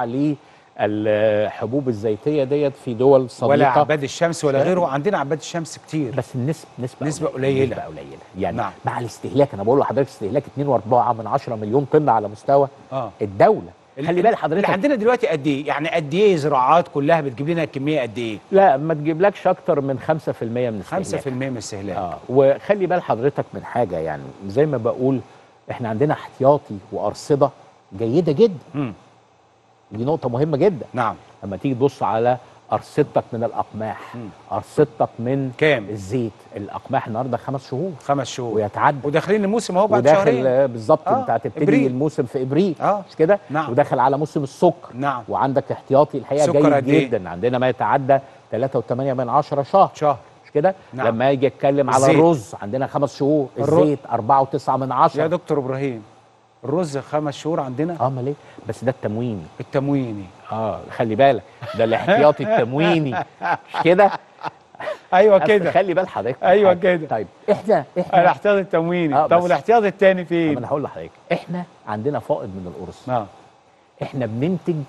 للحبوب الزيتيه ديت في دول صديقه ولا عباد الشمس ولا غيره عندنا عباد الشمس كتير بس النسبة نسبة نسبة قليلة. نسبة قليلة يعني نعم. نعم. مع الاستهلاك انا بقول لحضرتك استهلاك 2.4 من 10 مليون طن على مستوى آه. آه. الدولة خلي ال- بال اللي حضرتك عندنا دلوقتي قد ايه يعني قد ايه زراعات كلها بتجيب لنا كميه قد ايه لا ما تجيبلكش اكتر من 5% من 5% استهلاك من الاستهلاك اه وخلي بال حضرتك من حاجة يعني زي ما بقول احنا عندنا احتياطي وارصدة جيدة جدا مم. دي نقطة مهمة جدا نعم لما تيجي تبص على ارصدتك من الاقماح ارصدتك من كام؟ الزيت الاقماح النهارده خمس شهور خمس شهور ويتعدى وداخلين الموسم اهو بعد شهرين وداخل آه، بالظبط آه، انت هتبتدي إبريل. الموسم في ابريل آه. مش كده نعم. وداخل على موسم السكر نعم. وعندك احتياطي الحقيقه سكر جيد قد إيه؟ جدا عندنا ما يتعدى 3.8 من 10 شهر شهر مش كده نعم. لما اجي اتكلم على الزيت. الرز عندنا خمس شهور الرز. الزيت 4.9 من يا 10 دكتور ابراهيم الرز خمس شهور عندنا اه امال ايه بس ده التمويني التمويني اه خلي بالك ده الاحتياطي التمويني مش كده ايوه أصل كده خلي بال حضرتك من أيوة حاجة. كده. طيب احنا احنا الاحتياط التمويني آه، طب بس- والاحتياط التاني طب فين انا هقول لحضرتك احنا عندنا فائض من القرص نعم احنا بننتج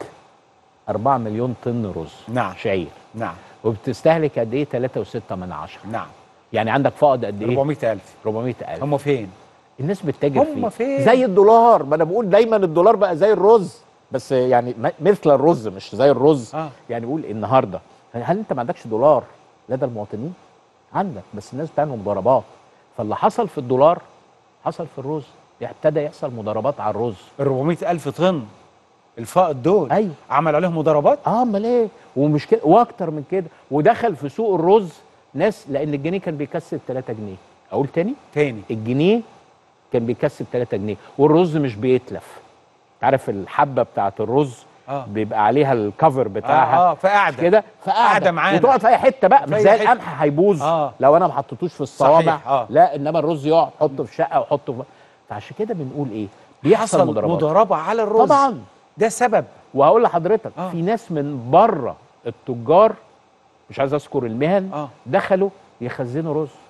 4 مليون طن رز نعم. شعير نعم وبتستهلك قد ايه 3.6 من عشرة نعم يعني عندك فائض قد ايه 400000 400000 هم فين الناس بتتاجر هم فيه فين؟ زي الدولار ما انا بقول دايما الدولار بقى زي الرز بس يعني م- مثل الرز مش زي الرز آه. يعني بقول النهارده هل انت ما عندكش دولار لدى المواطنين عندك بس الناس بتعمل مضاربات فاللي حصل في الدولار حصل في الرز يعني ابتدى يحصل مضاربات على الرز ال 400000 طن الفائض دول أيوة. عمل عليهم مضاربات اه امال ايه ومش كده واكتر من كده ودخل في سوق الرز ناس لان الجنيه كان بيكسب 3 جنيه اقول تاني تاني الجنيه كان بيكسب 3 جنيه والرز مش بيتلف عارف الحبه بتاعت الرز آه. بيبقى عليها الكفر بتاعها اه اه فقاعده كده فقاعده قاعدة معانا. وتقعد في اي حته بقى في مش أي زي حتة. القمح هيبوظ آه. لو انا ما حطيتوش في الصوامع صحيح، آه. لا انما الرز يقعد حطه في شقه وحطه في فعشان كده بنقول ايه بيحصل حصل مضاربات مضاربه على الرز طبعا ده سبب وهقول لحضرتك آه. في ناس من بره التجار مش عايز اذكر المهن آه. دخلوا يخزنوا رز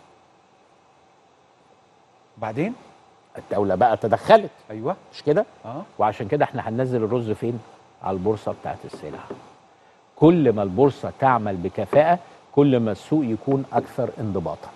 بعدين الدوله بقى تدخلت ايوه مش كده اه وعشان كده احنا هننزل الرز فين على البورصه بتاعت السلع كل ما البورصه تعمل بكفاءه كل ما السوق يكون اكثر انضباطا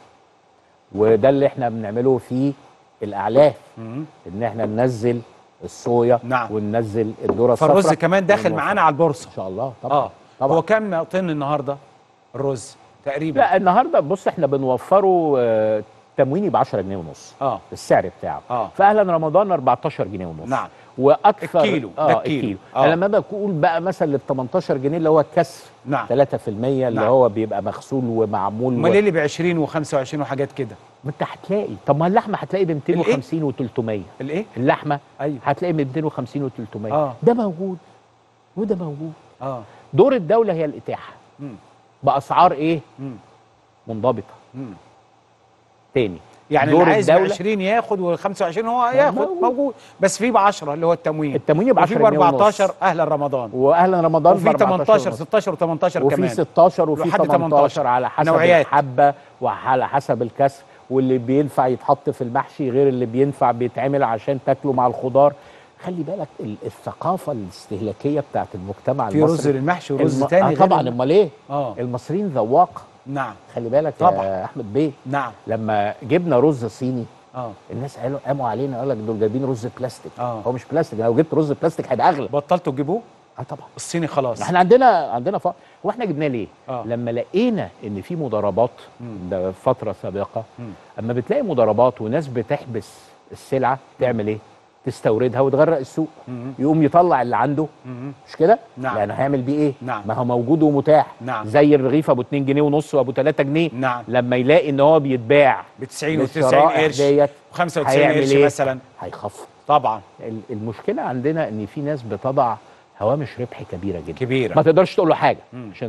وده اللي احنا بنعمله في الاعلاف مم. ان احنا ننزل الصويا نعم. وننزل الذره الصفراء فالرز كمان داخل والموفر. معانا على البورصه ان شاء الله طبعا اه طبعا هو كام طن النهارده الرز تقريبا لا النهارده بص احنا بنوفره آه، تمويني ب 10 جنيه ونص اه السعر بتاعه آه. فاهلا رمضان 14 جنيه ونص نعم. واكثر الكيلو، ده اه الكيلو. الكيلو آه. آه. لما بقول بقى مثلا لل 18 جنيه اللي هو الكسر نعم 3% اللي نعم. هو بيبقى مغسول ومعمول امال و... ايه اللي ب 20 و25 وحاجات كده ما انت هتلاقي طب ما اللحمه هتلاقي ب 250 و300 الايه اللحمه ايوه هتلاقي ب 250 و300 آه. ده موجود وده موجود اه دور الدوله هي الاتاحه مم. باسعار ايه مم. منضبطه مم. تاني يعني دور اللي عايز ب الدولة 20 ياخد وال25 هو ياخد موجود. موجود بس في ب 10 اللي هو التموين التموين ب 10 وفي ب جنيه ونص. 14 اهلا رمضان واهلا رمضان وفي ب 18 ونص. 16 و18 وفي كمان 16 وفي لحد 18 18 على حسب نوعيات. الحبه وعلى حسب الكسر واللي بينفع يتحط في المحشي غير اللي بينفع بيتعمل عشان تاكله مع الخضار خلي بالك ال- الثقافه الاستهلاكيه بتاعت المجتمع في رز المصري للمحشي ورز الم... تاني آه غير طبعا الم- امال ايه اه المصريين ذواقه نعم خلي بالك طبعا. يا احمد بيه نعم لما جبنا رز صيني اه الناس قالوا قاموا علينا قال لك دول جايبين رز بلاستيك آه. هو مش بلاستيك لو جبت رز بلاستيك هيبقى اغلى بطلتوا تجيبوه اه طبعا الصيني خلاص احنا عندنا عندنا ف... هو احنا جبناه ليه؟ آه. لما لقينا ان في مضاربات مم. ده فتره سابقه مم. اما بتلاقي مضاربات وناس بتحبس السلعه تعمل ايه؟ تستوردها وتغرق السوق مم. يقوم يطلع اللي عنده مم. مش كده؟ نعم. يعني هيعمل بيه ايه؟ نعم. ما هو موجود ومتاح نعم. زي الرغيف ابو 2 جنيه ونص وابو 3 جنيه نعم لما يلاقي ان هو بيتباع ب 90 و90 بالشرائح قرش ديت و 95 هيعمل قرش إيه؟ مثلا هيخفض طبعا ال- المشكله عندنا ان في ناس بتضع هوامش ربح كبيره جدا كبيره ما تقدرش تقول له حاجه مم. عشان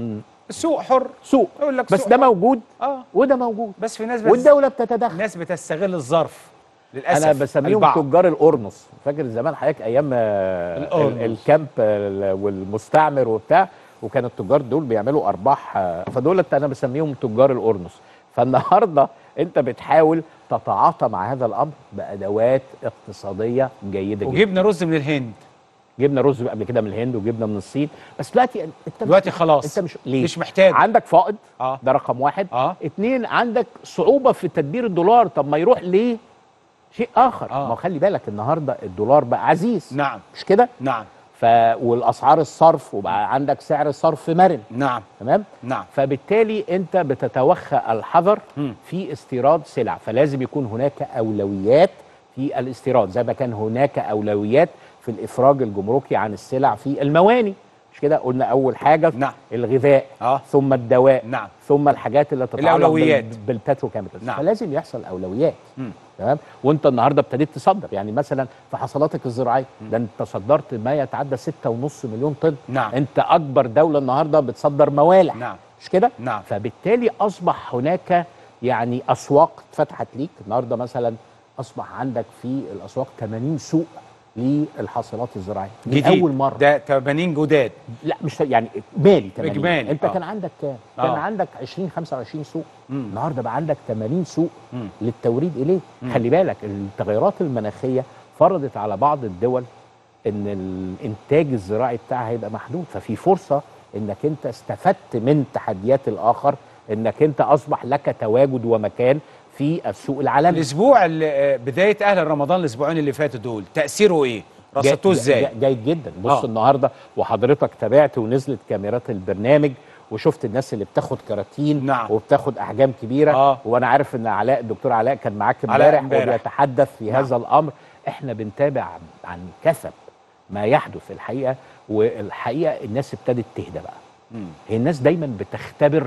السوق حر سوق يقول لك بس سوق ده حر. موجود اه وده موجود بس في ناس بس والدوله بتتدخل الناس بتستغل الظرف للاسف انا بسميهم البعض. تجار القرنص فاكر زمان حضرتك ايام آه، القرنص. ال- الكامب آه، والمستعمر وبتاع وكان التجار دول بيعملوا ارباح آه، فدولت انا بسميهم تجار القرنص فالنهارده انت بتحاول تتعاطى مع هذا الامر بادوات اقتصاديه جيده جدا وجبنا رز من الهند جبنا رز قبل كده من الهند وجبنا من الصين بس دلوقتي انت مش- دلوقتي خلاص انت مش ليه مش محتاج عندك فائض اه ده رقم واحد اه اتنين عندك صعوبة في تدبير الدولار طب ما يروح ليه شيء آخر آه. ما هو خلي بالك النهاردة الدولار بقى عزيز نعم مش كده نعم ف والأسعار الصرف وبقى عندك سعر صرف مرن نعم تمام نعم فبالتالي انت بتتوخى الحذر مم. في استيراد سلع فلازم يكون هناك أولويات في الاستيراد زي ما كان هناك أولويات في الإفراج الجمركي عن السلع في المواني مش كده قلنا أول حاجة نعم. الغذاء اه ثم الدواء نعم ثم الحاجات اللي تتعلق الأولويات. بال- بالبتروكيميكالز نعم. فلازم يحصل اولويات مم. تمام وانت النهارده ابتديت تصدر يعني مثلا في حصلاتك الزراعيه ده انت صدرت ما يتعدى 6.5 مليون طن نعم انت اكبر دوله النهارده بتصدر موالح نعم مش كده نعم فبالتالي اصبح هناك يعني اسواق اتفتحت ليك النهارده مثلا اصبح عندك في الاسواق 80 سوق للحاصلات الزراعيه من جديد اول مره ده 80 جداد لا مش يعني اجمالي 80 إجمالي، انت آه. كان عندك كام؟ كان آه. عندك 20 25 سوق مم. النهارده بقى عندك 80 سوق مم. للتوريد اليه مم. خلي بالك التغيرات المناخيه فرضت على بعض الدول ان الانتاج الزراعي بتاعها هيبقى محدود ففي فرصه انك انت استفدت من تحديات الاخر انك انت اصبح لك تواجد ومكان في السوق العالمي الاسبوع اللي آه، بدايه اهل رمضان الاسبوعين اللي فاتوا دول تاثيره ايه رصدتوه جا- ازاي جا- جيد جدا بص آه. آه. النهارده وحضرتك تابعت ونزلت كاميرات البرنامج وشفت الناس اللي بتاخد كراتين نعم. وبتاخد احجام كبيره آه. وانا عارف ان علاء الدكتور علاء كان معاك علاء امبارح امبارح. وبيتحدث في نعم. هذا الامر احنا بنتابع عن كثب ما يحدث الحقيقه والحقيقه الناس ابتدت تهدى بقى مم. هي الناس دايما بتختبر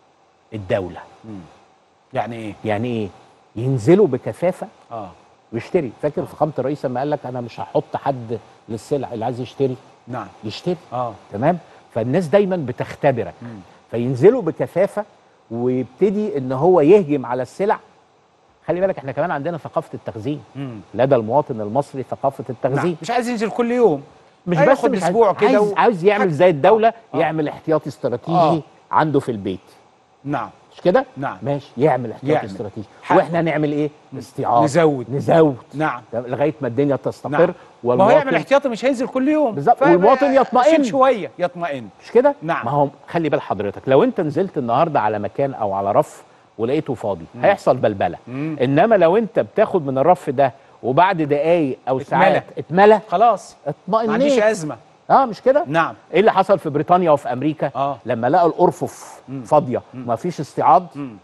الدوله مم. يعني ايه يعني ايه ينزلوا بكثافه اه ويشتري فاكر فخامه الرئيس لما قال لك انا مش هحط حد للسلع اللي عايز يشتري نعم يشتري اه تمام فالناس دايما بتختبرك مم. فينزلوا بكثافه ويبتدي ان هو يهجم على السلع خلي بالك احنا كمان عندنا ثقافه التخزين مم. لدى المواطن المصري ثقافه التخزين نعم. مش عايز ينزل كل يوم مش هياخد بس مش أسبوع عايز, كده عايز, و- عايز يعمل زي الدوله آه. يعمل احتياطي استراتيجي آه. عنده في البيت نعم مش كده نعم ماشي يعمل احتياطي يعمل. استراتيجي حق. واحنا نعمل ايه استيعاب نزود نزود نعم تمام؟ لغايه ما الدنيا تستقر نعم. ما هو يعمل احتياطي مش هينزل كل يوم بالظبط. فيبقى والمواطن يطمئن. يشيل شويه يطمئن مش كده؟ نعم. ما هو خلي بال حضرتك لو انت نزلت النهارده على مكان او على رف ولقيته فاضي هيحصل بلبله مم. انما لو انت بتاخد من الرف ده وبعد دقايق او اتملى. ساعات اتملى خلاص ما عنديش اطمئنيت ازمه اه مش كده؟ نعم ايه اللي حصل في بريطانيا وفي امريكا اه لما لقوا الارفف مم. فاضيه ما فيش استيعاب مم.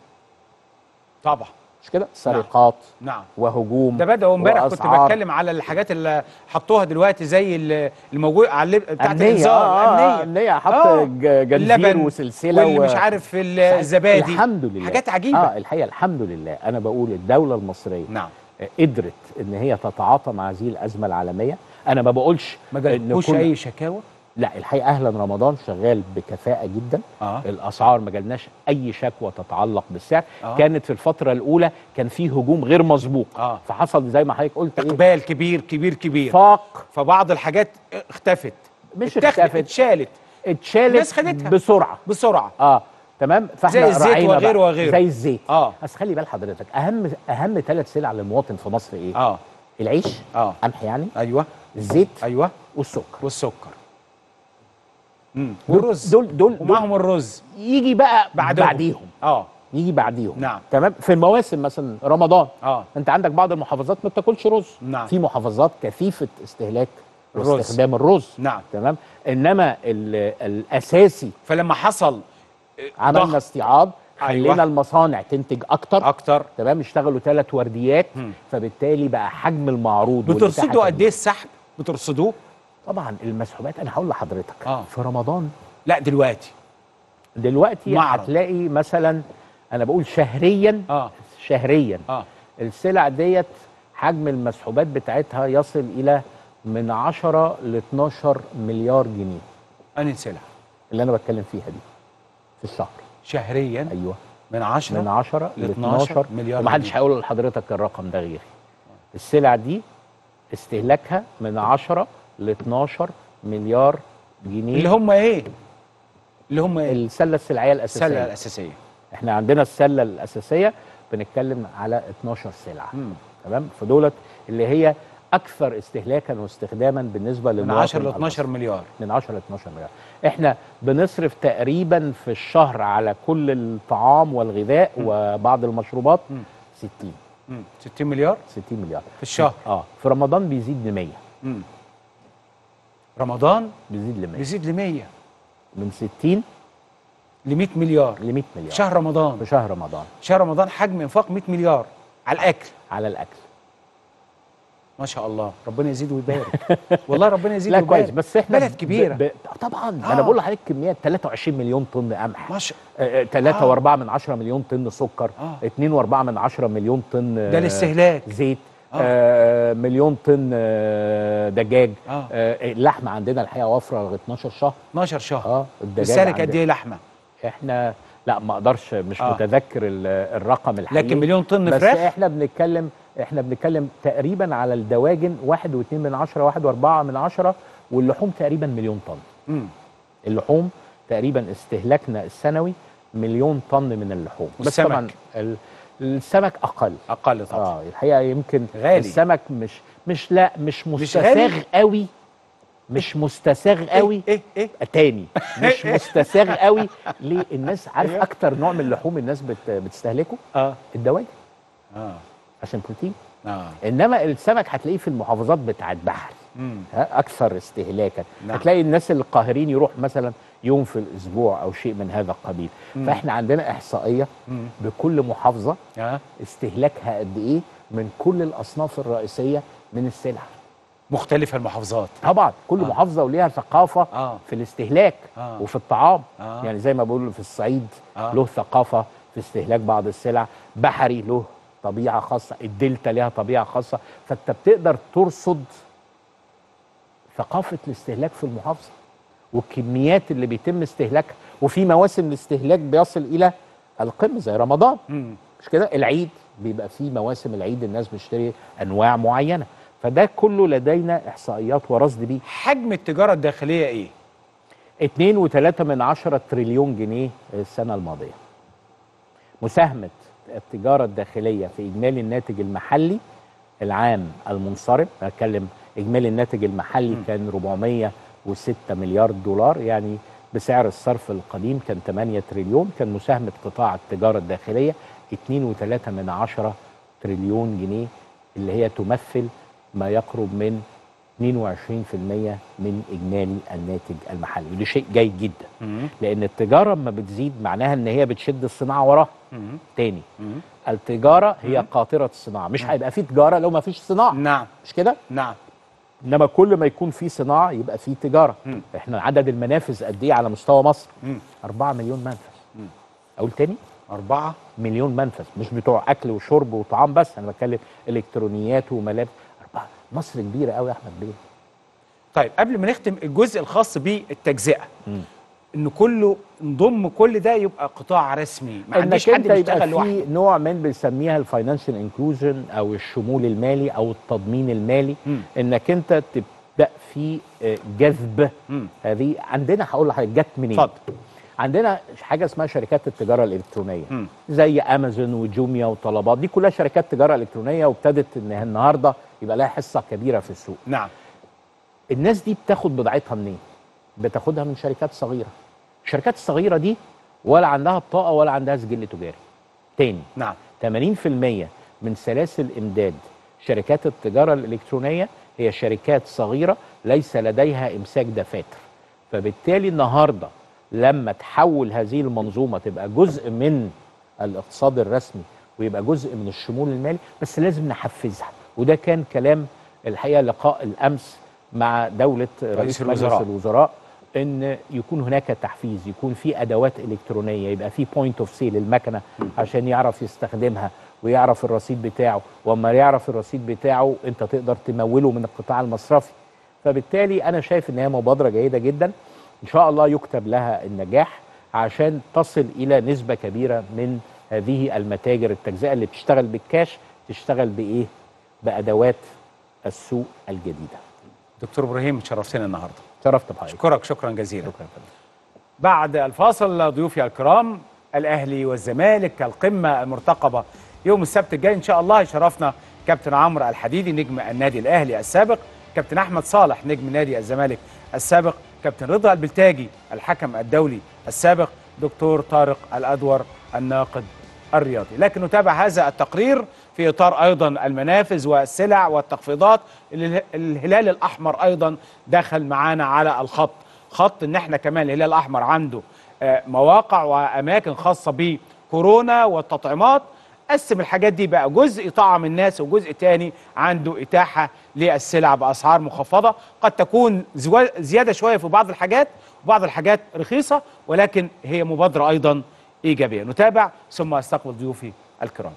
طبعا مش كده؟ سرقات نعم وهجوم ده بدأوا امبارح كنت وأسعار. بتكلم على الحاجات اللي حطوها دلوقتي زي ال- الموجود على اللب- بتاعت أمنية الانذار آه آه الامنيه أمنية حط آه. ج- جنزير اللبن وسلسلة واللي و... مش عارف الزبادي الحمد لله حاجات عجيبه اه الحقيقة الحمد لله أنا بقول الدولة المصرية نعم قدرت ان هي تتعاطى مع هذه الازمه العالميه انا ما بقولش ما إن جالكوش كل- اي شكاوى لا الحقيقه اهلا رمضان شغال بكفاءه جدا اه الاسعار ما جالناش اي شكوى تتعلق بالسعر آه. كانت في الفتره الاولى كان في هجوم غير مسبوق اه فحصل زي ما حضرتك قلت ايه اقبال كبير كبير كبير فاق فبعض الحاجات اختفت مش اتاخدت، اختفت اتشالت اتشالت الناس خدتها. بسرعه بسرعه اه تمام فاحنا زي الزيت راعينا وغيره بقى. وغيره. زي الزيت اه بس خلي بال حضرتك اهم اهم ثلاث سلع للمواطن في مصر ايه اه العيش اه قمح يعني ايوه الزيت ايوه والسكر والسكر امم دول والرز دول دول, دول ومعهم الرز يجي بقى بعدهم. بعديهم اه يجي بعديهم نعم. تمام في المواسم مثلا رمضان اه انت عندك بعض المحافظات ما بتاكلش رز نعم. في محافظات كثيفه استهلاك الرز. واستخدام الرز نعم تمام انما ال- الاساسي فلما حصل عملنا ضغط استيعاب أيوة. خلينا المصانع تنتج اكتر اكتر تمام اشتغلوا ثلاث ورديات مم. فبالتالي بقى حجم المعروض والإتاحة بترصدوا قد كبيرة. ايه السحب بترصدوه طبعا المسحوبات انا هقول لحضرتك آه. في رمضان لا دلوقتي دلوقتي معرض. هتلاقي مثلا انا بقول شهريا اه شهريا اه السلع ديت حجم المسحوبات بتاعتها يصل الى من 10 ل 12 مليار جنيه انهي سلع اللي انا بتكلم فيها دي في الشهر شهريا ايوه من 10 من 10 ل ل 12 12 مليار ومحدش جنيه. هيقول لحضرتك الرقم ده غيري السلع دي استهلاكها من 10 ل 12 مليار جنيه اللي هم ايه اللي هم ايه السله السلعيه الاساسيه السله الاساسيه احنا عندنا السله الاساسيه بنتكلم على 12 سلعه مم. تمام فدولت اللي هي اكثر استهلاكا واستخداما بالنسبه من للمواطن 10 ل 12 المصري. مليار من 10 ل 12 مليار احنا بنصرف تقريبا في الشهر على كل الطعام والغذاء وبعض المشروبات مم. 60 مم. 60 مليار 60 مليار في الشهر اه في رمضان بيزيد ل 100 مم. رمضان بيزيد ل 100 بيزيد ل 100 من 60 ل 100 مليار ل 100 مليار شهر رمضان في شهر رمضان شهر رمضان حجم انفاق 100 مليار على الاكل على الاكل ما شاء الله ربنا يزيد ويبارك والله ربنا يزيد لا ويبارك كويس بس احنا بلد كبيره ب... ب... طبعا آه. انا بقول لحضرتك كميات 23 مليون طن قمح ما شاء 3 آه. و4 من 10 مليون طن سكر آه. 2 و4 من 10 مليون طن ده آه، الاستهلاك زيت آه. آه. مليون طن آه دجاج آه. آه اللحمه عندنا الحقيقه وفره لغايه 12 شهر 12 شهر اه الدجاج السنه قد عندنا- ايه لحمه احنا لا ما اقدرش مش آه. آه. متذكر ال- الرقم الحقيقي لكن مليون طن بس فراخ احنا بنتكلم احنا بنتكلم تقريبا على الدواجن واحد واتنين من عشرة واحد واربعة من عشرة واللحوم تقريبا مليون طن مم. اللحوم تقريبا استهلاكنا السنوي مليون طن من اللحوم بس والسمك؟ طبعا ال- السمك اقل اقل طبعا اه الحقيقه يمكن غالي. السمك مش مش لا مش غالي؟ مستساغ قوي مش مستساغ قوي ايه ايه تاني مش مستساغ قوي ليه الناس عارف اكتر نوع من اللحوم الناس بت بتستهلكه اه الدواجن اه عشان بروتين اه انما السمك هتلاقيه في المحافظات بتاعت بحر مم. ها اكثر استهلاكا نعم. هتلاقي الناس القاهرين يروح مثلا يوم في الاسبوع او شيء من هذا القبيل مم. فاحنا عندنا احصائيه مم. بكل محافظه اه استهلاكها قد ايه من كل الاصناف الرئيسيه من السلع مختلفه المحافظات طبعا كل آه. آه. محافظه وليها ثقافه آه. آه. في الاستهلاك آه. آه. وفي الطعام آه. آه. يعني زي ما بقول في الصعيد آه. آه. له ثقافه في استهلاك بعض السلع بحري له طبيعه خاصه الدلتا لها طبيعه خاصه فانت بتقدر ترصد ثقافه الاستهلاك في المحافظه والكميات اللي بيتم استهلاكها وفي مواسم الاستهلاك بيصل الى القمه زي رمضان مم. مش كده العيد بيبقى فيه مواسم العيد الناس بتشتري انواع معينه فده كله لدينا احصائيات ورصد بيه حجم التجاره الداخليه ايه 2.3 من عشرة تريليون جنيه السنة الماضية مساهمة التجارة الداخلية في إجمالي الناتج المحلي العام المنصرم بتكلم إجمالي الناتج المحلي م. كان 406 مليار دولار يعني بسعر الصرف القديم كان 8 تريليون كان مساهمة قطاع التجارة الداخلية 2.3 من عشرة تريليون جنيه اللي هي تمثل ما يقرب من 22% من اجمالي الناتج المحلي ودي شيء جيد جدا مم. لان التجاره لما بتزيد معناها ان هي بتشد الصناعه وراها مم. تاني مم. التجاره هي قاطره الصناعه مش هيبقى في تجاره لو ما فيش صناعه نعم مش كده نعم انما كل ما يكون في صناعه يبقى في تجاره مم. احنا عدد المنافذ قد ايه على مستوى مصر مم. 4 مليون منفذ مم. اقول تاني أربعة مليون منفذ مش بتوع اكل وشرب وطعام بس انا بتكلم الكترونيات وملابس أربعة مصر كبيره قوي يا احمد بيه طيب قبل ما نختم الجزء الخاص بالتجزئة مم. إن كله نضم كل ده يبقى قطاع رسمي ما عنديش انك حد انت بيشتغل يبقى لوحده في نوع من بنسميها الفاينانشال انكلوجن او الشمول المالي او التضمين المالي مم. انك انت تبدا في آه، جذب مم. هذه عندنا هقول لحضرتك جت منين اتفضل عندنا حاجه اسمها شركات التجاره الالكترونيه مم. زي امازون وجوميا وطلبات دي كلها شركات تجاره الكترونيه وابتدت ان النهارده يبقى لها حصه كبيره في السوق نعم الناس دي بتاخد بضاعتها منين بتاخدها من شركات صغيره الشركات الصغيره دي ولا عندها بطاقه ولا عندها سجل تجاري تاني نعم 80% من سلاسل امداد شركات التجاره الالكترونيه هي شركات صغيره ليس لديها امساك دفاتر فبالتالي النهارده لما تحول هذه المنظومه تبقى جزء من الاقتصاد الرسمي ويبقى جزء من الشمول المالي بس لازم نحفزها وده كان كلام الحقيقه لقاء الامس مع دوله رئيس مجلس الوزراء. الوزراء ان يكون هناك تحفيز يكون في ادوات الكترونيه يبقى في بوينت اوف سيل المكنه عشان يعرف يستخدمها ويعرف الرصيد بتاعه واما يعرف الرصيد بتاعه انت تقدر تموله من القطاع المصرفي فبالتالي انا شايف ان هي مبادره جيده جدا ان شاء الله يكتب لها النجاح عشان تصل الى نسبه كبيره من هذه المتاجر التجزئه اللي بتشتغل بالكاش تشتغل بايه؟ بادوات السوق الجديده. دكتور ابراهيم شرفتنا النهارده شرفت بحضرتك. اشكرك شكرا جزيلا شكرا يا فندم. بعد الفاصل ضيوفي الكرام الاهلي والزمالك القمه المرتقبه يوم السبت الجاي ان شاء الله يشرفنا كابتن عمرو الحديدي نجم النادي الاهلي السابق كابتن احمد صالح نجم نادي الزمالك السابق كابتن رضا البلتاجي الحكم الدولي السابق دكتور طارق الادور الناقد الرياضي لكن نتابع هذا التقرير في اطار ايضا المنافذ والسلع والتخفيضات اللي الهلال الاحمر ايضا دخل معانا على الخط خط ان احنا كمان الهلال الاحمر عنده آه، مواقع واماكن خاصه بكورونا والتطعيمات قسم الحاجات دي بقى جزء طعم الناس وجزء تاني عنده اتاحه للسلع باسعار مخفضه قد تكون زوا- زياده شويه في بعض الحاجات وبعض الحاجات رخيصه ولكن هي مبادره ايضا ايجابيه نتابع ثم استقبل ضيوفي الكرام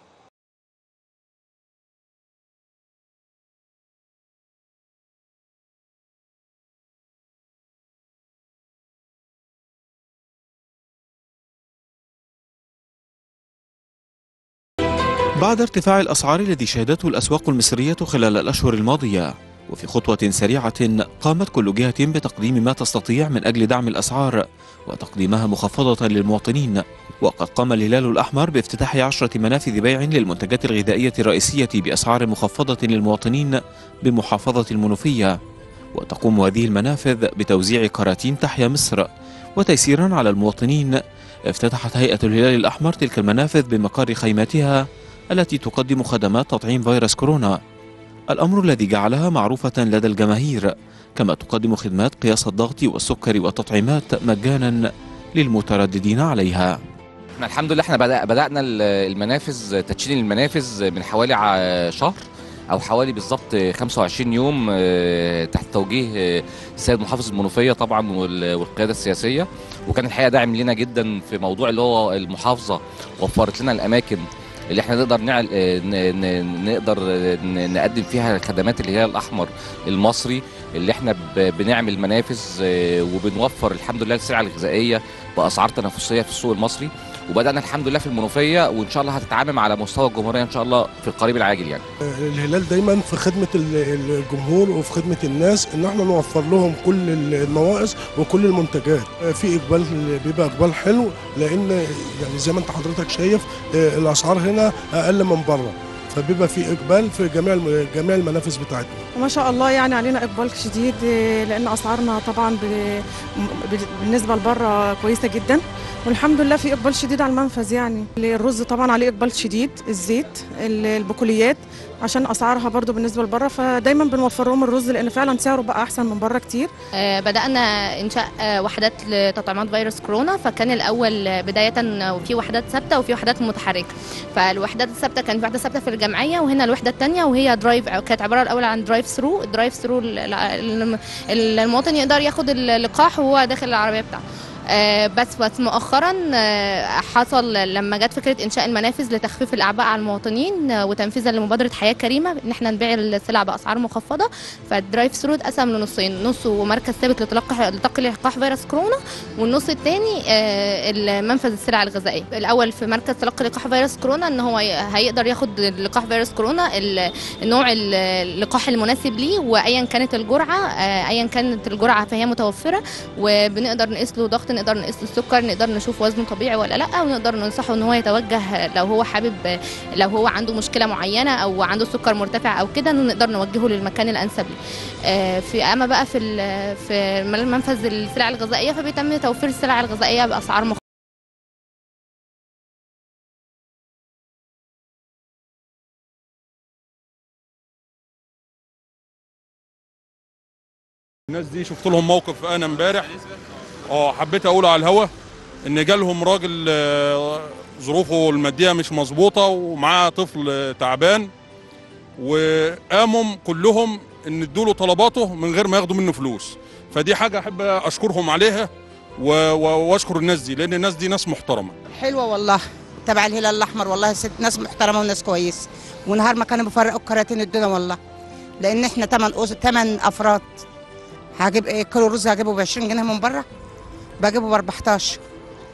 بعد ارتفاع الأسعار الذي شهدته الأسواق المصرية خلال الأشهر الماضية وفي خطوة سريعة قامت كل جهة بتقديم ما تستطيع من أجل دعم الأسعار وتقديمها مخفضة للمواطنين وقد قام الهلال الأحمر بافتتاح عشرة منافذ بيع للمنتجات الغذائية الرئيسية بأسعار مخفضة للمواطنين بمحافظة المنوفية وتقوم هذه المنافذ بتوزيع كراتين تحيا مصر وتيسيرا على المواطنين افتتحت هيئة الهلال الأحمر تلك المنافذ بمقر خيماتها التي تقدم خدمات تطعيم فيروس كورونا الأمر الذي جعلها معروفة لدى الجماهير كما تقدم خدمات قياس الضغط والسكر والتطعيمات مجانا للمترددين عليها احنا الحمد لله احنا بدأ بدأنا ال- المنافذ تدشين المنافذ من حوالي ع- شهر او حوالي بالظبط 25 يوم اه، تحت توجيه اه، السيد محافظ المنوفيه طبعا وال- والقياده السياسيه وكان الحقيقه داعم لنا جدا في موضوع اللي هو المحافظه وفرت لنا الاماكن اللي احنا نقدر نعل اه، ن- ن- نقدر اه، ن- نقدم فيها خدمات الهلال الاحمر المصري اللي احنا ب- بنعمل منافذ اه، وبنوفر الحمد لله السلع الغذائيه باسعار تنافسيه في السوق المصري وبدانا الحمد لله في المنوفيه وان شاء الله هتتعامل على مستوى الجمهوريه ان شاء الله في القريب العاجل يعني الهلال دايما في خدمه ال- الجمهور وفي خدمه الناس ان احنا نوفر لهم كل النواقص وكل المنتجات في اقبال بيبقى اقبال حلو لان يعني زي ما انت حضرتك شايف آه، الاسعار هنا اقل من بره فبيبقى في اقبال في جميع الم- جميع المنافذ بتاعتنا وما شاء الله يعني علينا اقبال شديد آه، لان اسعارنا طبعا ب- ب- بالنسبه لبره كويسه جدا والحمد لله في اقبال شديد على المنفذ يعني الرز طبعا عليه اقبال شديد الزيت ال- البقوليات عشان اسعارها برضو بالنسبه لبره فدايما بنوفر لهم الرز لان فعلا سعره بقى احسن من بره كتير آه، بدأنا إنشاء آه، وحدات لتطعيمات فيروس كورونا فكان الأول آه، بداية آه، في وحدات ثابتة وفي وحدات متحركة فالوحدات الثابتة كان في وحدة ثابتة في الجمعية وهنا الوحدة الثانية وهي درايف كانت عبارة الأول عن درايف ثرو الدرايف ثرو ال- ال- ال- المواطن يقدر ياخد اللقاح وهو داخل العربية بتاعته آه، بس بس مؤخرا آه، حصل لما جت فكره انشاء المنافذ لتخفيف الاعباء على المواطنين آه، وتنفيذا لمبادره حياه كريمه ان احنا نبيع السلع باسعار مخفضه فالدرايف ثرو اتقسم لنصين نص مركز ثابت لتلقي لتلقي لقاح فيروس كورونا والنص الثاني المنفذ السلع الغذائيه الاول في مركز تلقي لقاح فيروس كورونا ان هو ي- هيقدر ياخد لقاح فيروس كورونا ال- النوع ال- اللقاح المناسب ليه وايا كانت الجرعه آه، ايا كانت الجرعه فهي متوفره وبنقدر نقيس له ضغط نقدر نقيس له السكر نقدر نشوف وزنه طبيعي ولا لا ونقدر ننصحه ان هو يتوجه لو هو حابب لو هو عنده مشكله معينه او عنده سكر مرتفع او كده نقدر نوجهه للمكان الانسب ليه آه، في اما بقى في ال- في منفذ السلع الغذائيه فبيتم توفير السلع الغذائيه باسعار مخ... الناس دي شفت لهم موقف انا امبارح اه حبيت اقول على الهوا ان جالهم راجل آه، ظروفه الماديه مش مظبوطه ومعاه طفل آه، تعبان وقاموا كلهم ان ادوا له طلباته من غير ما ياخدوا منه فلوس فدي حاجه احب اشكرهم عليها و- و- واشكر الناس دي لان الناس دي ناس محترمه حلوه والله تبع الهلال الاحمر والله ست ناس محترمه وناس كويس ونهار ما كانوا بيفرقوا الكراتين الدنيا والله لان احنا ثمان أس... ثمان افراد هجيب ايه كيلو رز هجيبه ب 20 جنيه من بره بجيبه ب 14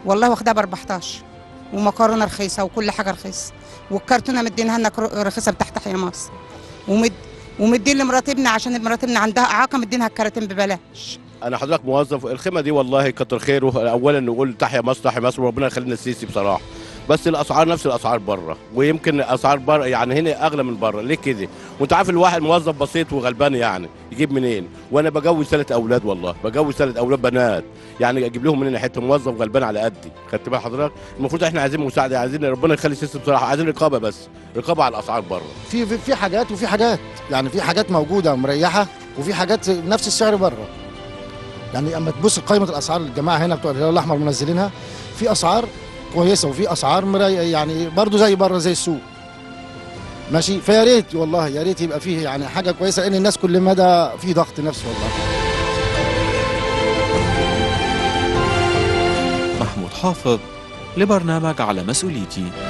والله واخدها ب 14 ومكرونه رخيصه وكل حاجه رخيصه والكرتونه مدينها لنا كرو- رخيصه بتاع تحيا مصر ومد ومدين لمرات ابني عشان مرات ابني عندها اعاقه مدينها الكراتين ببلاش انا حضرتك موظف الخدمه دي والله كتر خيره اولا نقول تحيا مصر تحيا مصر وربنا يخلينا السيسي بصراحه بس الاسعار نفس الاسعار بره ويمكن اسعار بره يعني هنا اغلى من بره ليه كده وانت عارف الواحد موظف بسيط وغلبان يعني يجيب منين وانا بجوز ثلاث اولاد والله بجوز ثلاث اولاد بنات يعني اجيب لهم منين حته موظف غلبان على قدي خدت بال حضرتك المفروض احنا عايزين مساعده عايزين ربنا يخلي السيسي بصراحه عايزين رقابه بس رقابه على الاسعار بره في في, في حاجات وفي حاجات يعني في حاجات موجوده مريحه وفي حاجات نفس السعر بره يعني اما تبص قائمه الاسعار الجماعه هنا بتوع الهلال الاحمر منزلينها في اسعار كويسه وفي اسعار مري يعني برضو زي بره زي السوق ماشي فيا ريت والله يا ريت يبقى فيه يعني حاجه كويسه لان الناس كل مدى في ضغط نفسي والله محمود حافظ لبرنامج على مسؤوليتي